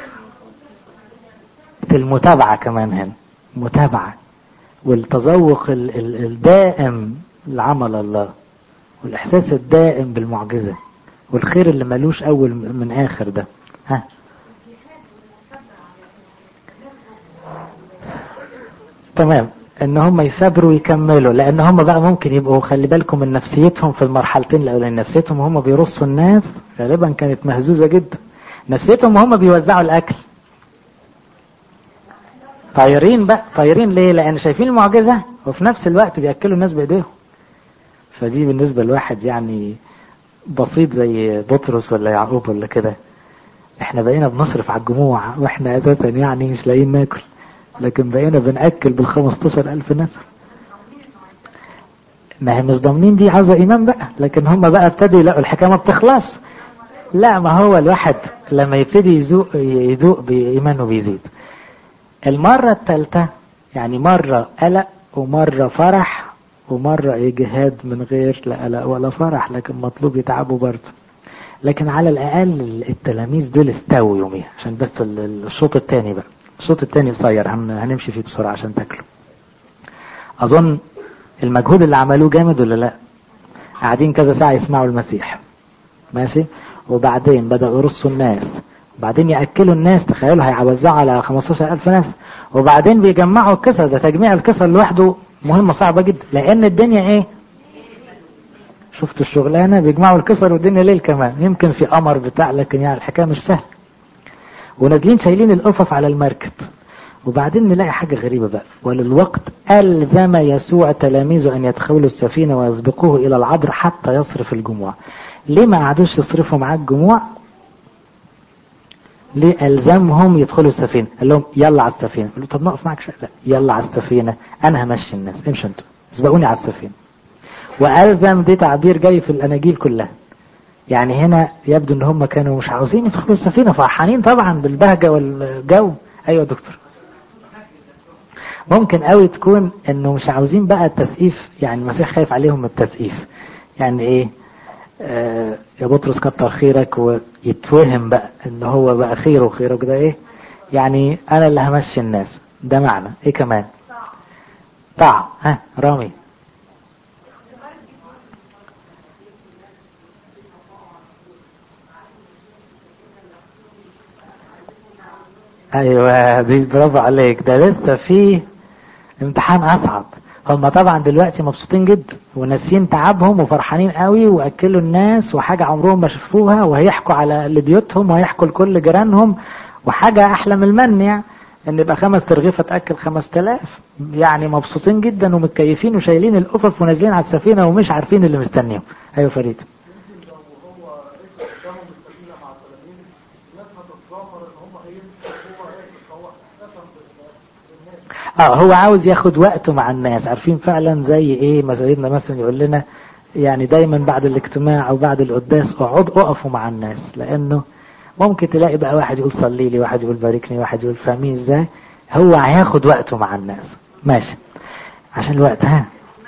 المتابعه كمان هنا متابعه والتذوق الدائم لعمل الله والإحساس الدائم بالمعجزة والخير اللي ملوش أول من آخر ده ها تمام ان هم يثابروا ويكملوا لان هم بقى ممكن يبقوا خلي بالكم من نفسيتهم في المرحلتين الاولين نفسيتهم وهم بيرصوا الناس غالبا كانت مهزوزه جدا نفسيتهم وهم بيوزعوا الاكل طايرين بقى طايرين ليه لان شايفين المعجزه وفي نفس الوقت بياكلوا الناس بايديهم فدي بالنسبه لواحد يعني بسيط زي بطرس ولا يعقوب ولا كده احنا بقينا بنصرف على الجموع واحنا اساسا يعني مش لاقيين ناكل لكن بقينا بنأكل بال 15000 نسر ما هي مش ضامنين دي عاوزة إيمان بقى لكن هم بقى ابتدوا يلاقوا الحكاية ما بتخلص لا ما هو الواحد لما يبتدي يذوق يذوق بإيمانه بيزيد المرة الثالثة يعني مرة قلق ومرة فرح ومرة إجهاد من غير لا قلق ولا فرح لكن مطلوب يتعبوا برضه لكن على الأقل التلاميذ دول استووا يوميها عشان بس الشوط الثاني بقى الشوط الثاني قصير هنمشي فيه بسرعة عشان تاكلوا أظن المجهود اللي عملوه جامد ولا لا قاعدين كذا ساعة يسمعوا المسيح ماشي وبعدين بدأوا يرصوا الناس وبعدين يأكلوا الناس تخيلوا هيوزعوا على 15000 ناس وبعدين بيجمعوا الكسر ده تجميع الكسر لوحده مهمة صعبة جدا لأن الدنيا إيه شفتوا الشغلانة بيجمعوا الكسر والدنيا ليل كمان يمكن في قمر بتاع لكن يعني الحكاية مش سهلة ونازلين شايلين القفف على المركب وبعدين نلاقي حاجة غريبة بقى وللوقت ألزم يسوع تلاميذه أن يدخلوا السفينة ويسبقوه إلى العبر حتى يصرف الجموع ليه ما قعدوش يصرفوا معاه الجموع ليه ألزمهم يدخلوا السفينة قال لهم يلا على السفينة قالوا طب نقف معك شيء لا يلا على السفينة أنا همشي الناس امشوا انتوا اسبقوني على السفينة وألزم دي تعبير جاي في الأناجيل كلها يعني هنا يبدو ان هم كانوا مش عاوزين يدخلوا السفينه فرحانين طبعا بالبهجه والجو ايوه يا دكتور ممكن قوي تكون انه مش عاوزين بقى التسقيف يعني المسيح خايف عليهم من التسقيف يعني ايه آه يا بطرس كتر خيرك ويتوهم بقى ان هو بقى خيره وخيره كده ايه يعني انا اللي همشي الناس ده معنى ايه كمان طعم ها رامي ايوه دي برافو عليك ده لسه في امتحان اصعب هم طبعا دلوقتي مبسوطين جدا وناسيين تعبهم وفرحانين قوي واكلوا الناس وحاجه عمرهم ما شافوها وهيحكوا على اللي بيوتهم وهيحكوا لكل جيرانهم وحاجه احلى من المن يعني ان يبقى خمس ترغيفه تاكل خمس تلاف يعني مبسوطين جدا ومتكيفين وشايلين القفف ونازلين على السفينه ومش عارفين اللي مستنيهم ايوه فريد اه هو عاوز ياخد وقته مع الناس عارفين فعلا زي ايه ما سيدنا مثلا يقول لنا يعني دايما بعد الاجتماع او بعد القداس اقعد اقفوا مع الناس لانه ممكن تلاقي بقى واحد يقول صلي لي واحد يقول باركني واحد يقول فاهمين ازاي هو هياخد وقته مع الناس ماشي عشان الوقت ها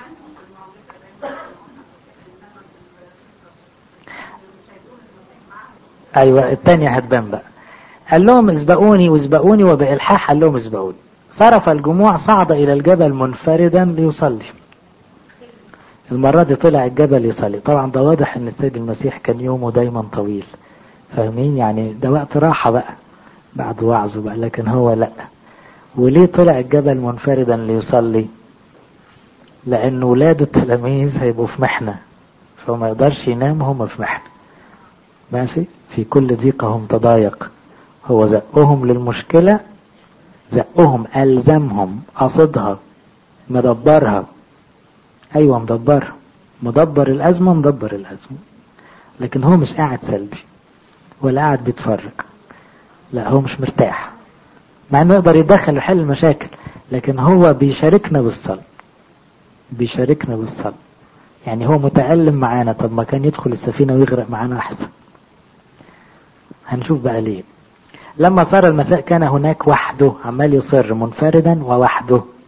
ايوه التانية هتبان بقى قال لهم اسبقوني واسبقوني وبإلحاح قال لهم اسبقوني صرف الجموع صعد إلى الجبل منفردا ليصلي المرة دي طلع الجبل يصلي طبعا ده واضح ان السيد المسيح كان يومه دايما طويل فاهمين يعني ده وقت راحة بقى بعد وعظه بقى لكن هو لا وليه طلع الجبل منفردا ليصلي لان ولاده التلاميذ هيبقوا في محنة فما يقدرش ينام هم في محنة ماشي في كل ضيقهم تضايق هو زقهم للمشكلة زقهم ألزمهم قصدها مدبرها أيوة مدبرها مدبر الأزمة مدبر الأزمة لكن هو مش قاعد سلبي ولا قاعد بيتفرج لا هو مش مرتاح مع انه يقدر يتدخل ويحل المشاكل لكن هو بيشاركنا بالصلاة بيشاركنا بالصلاة يعني هو متألم معانا طب ما كان يدخل السفينة ويغرق معانا أحسن هنشوف بقى ليه لما صار المساء كان هناك وحده عمال يصر منفردا ووحده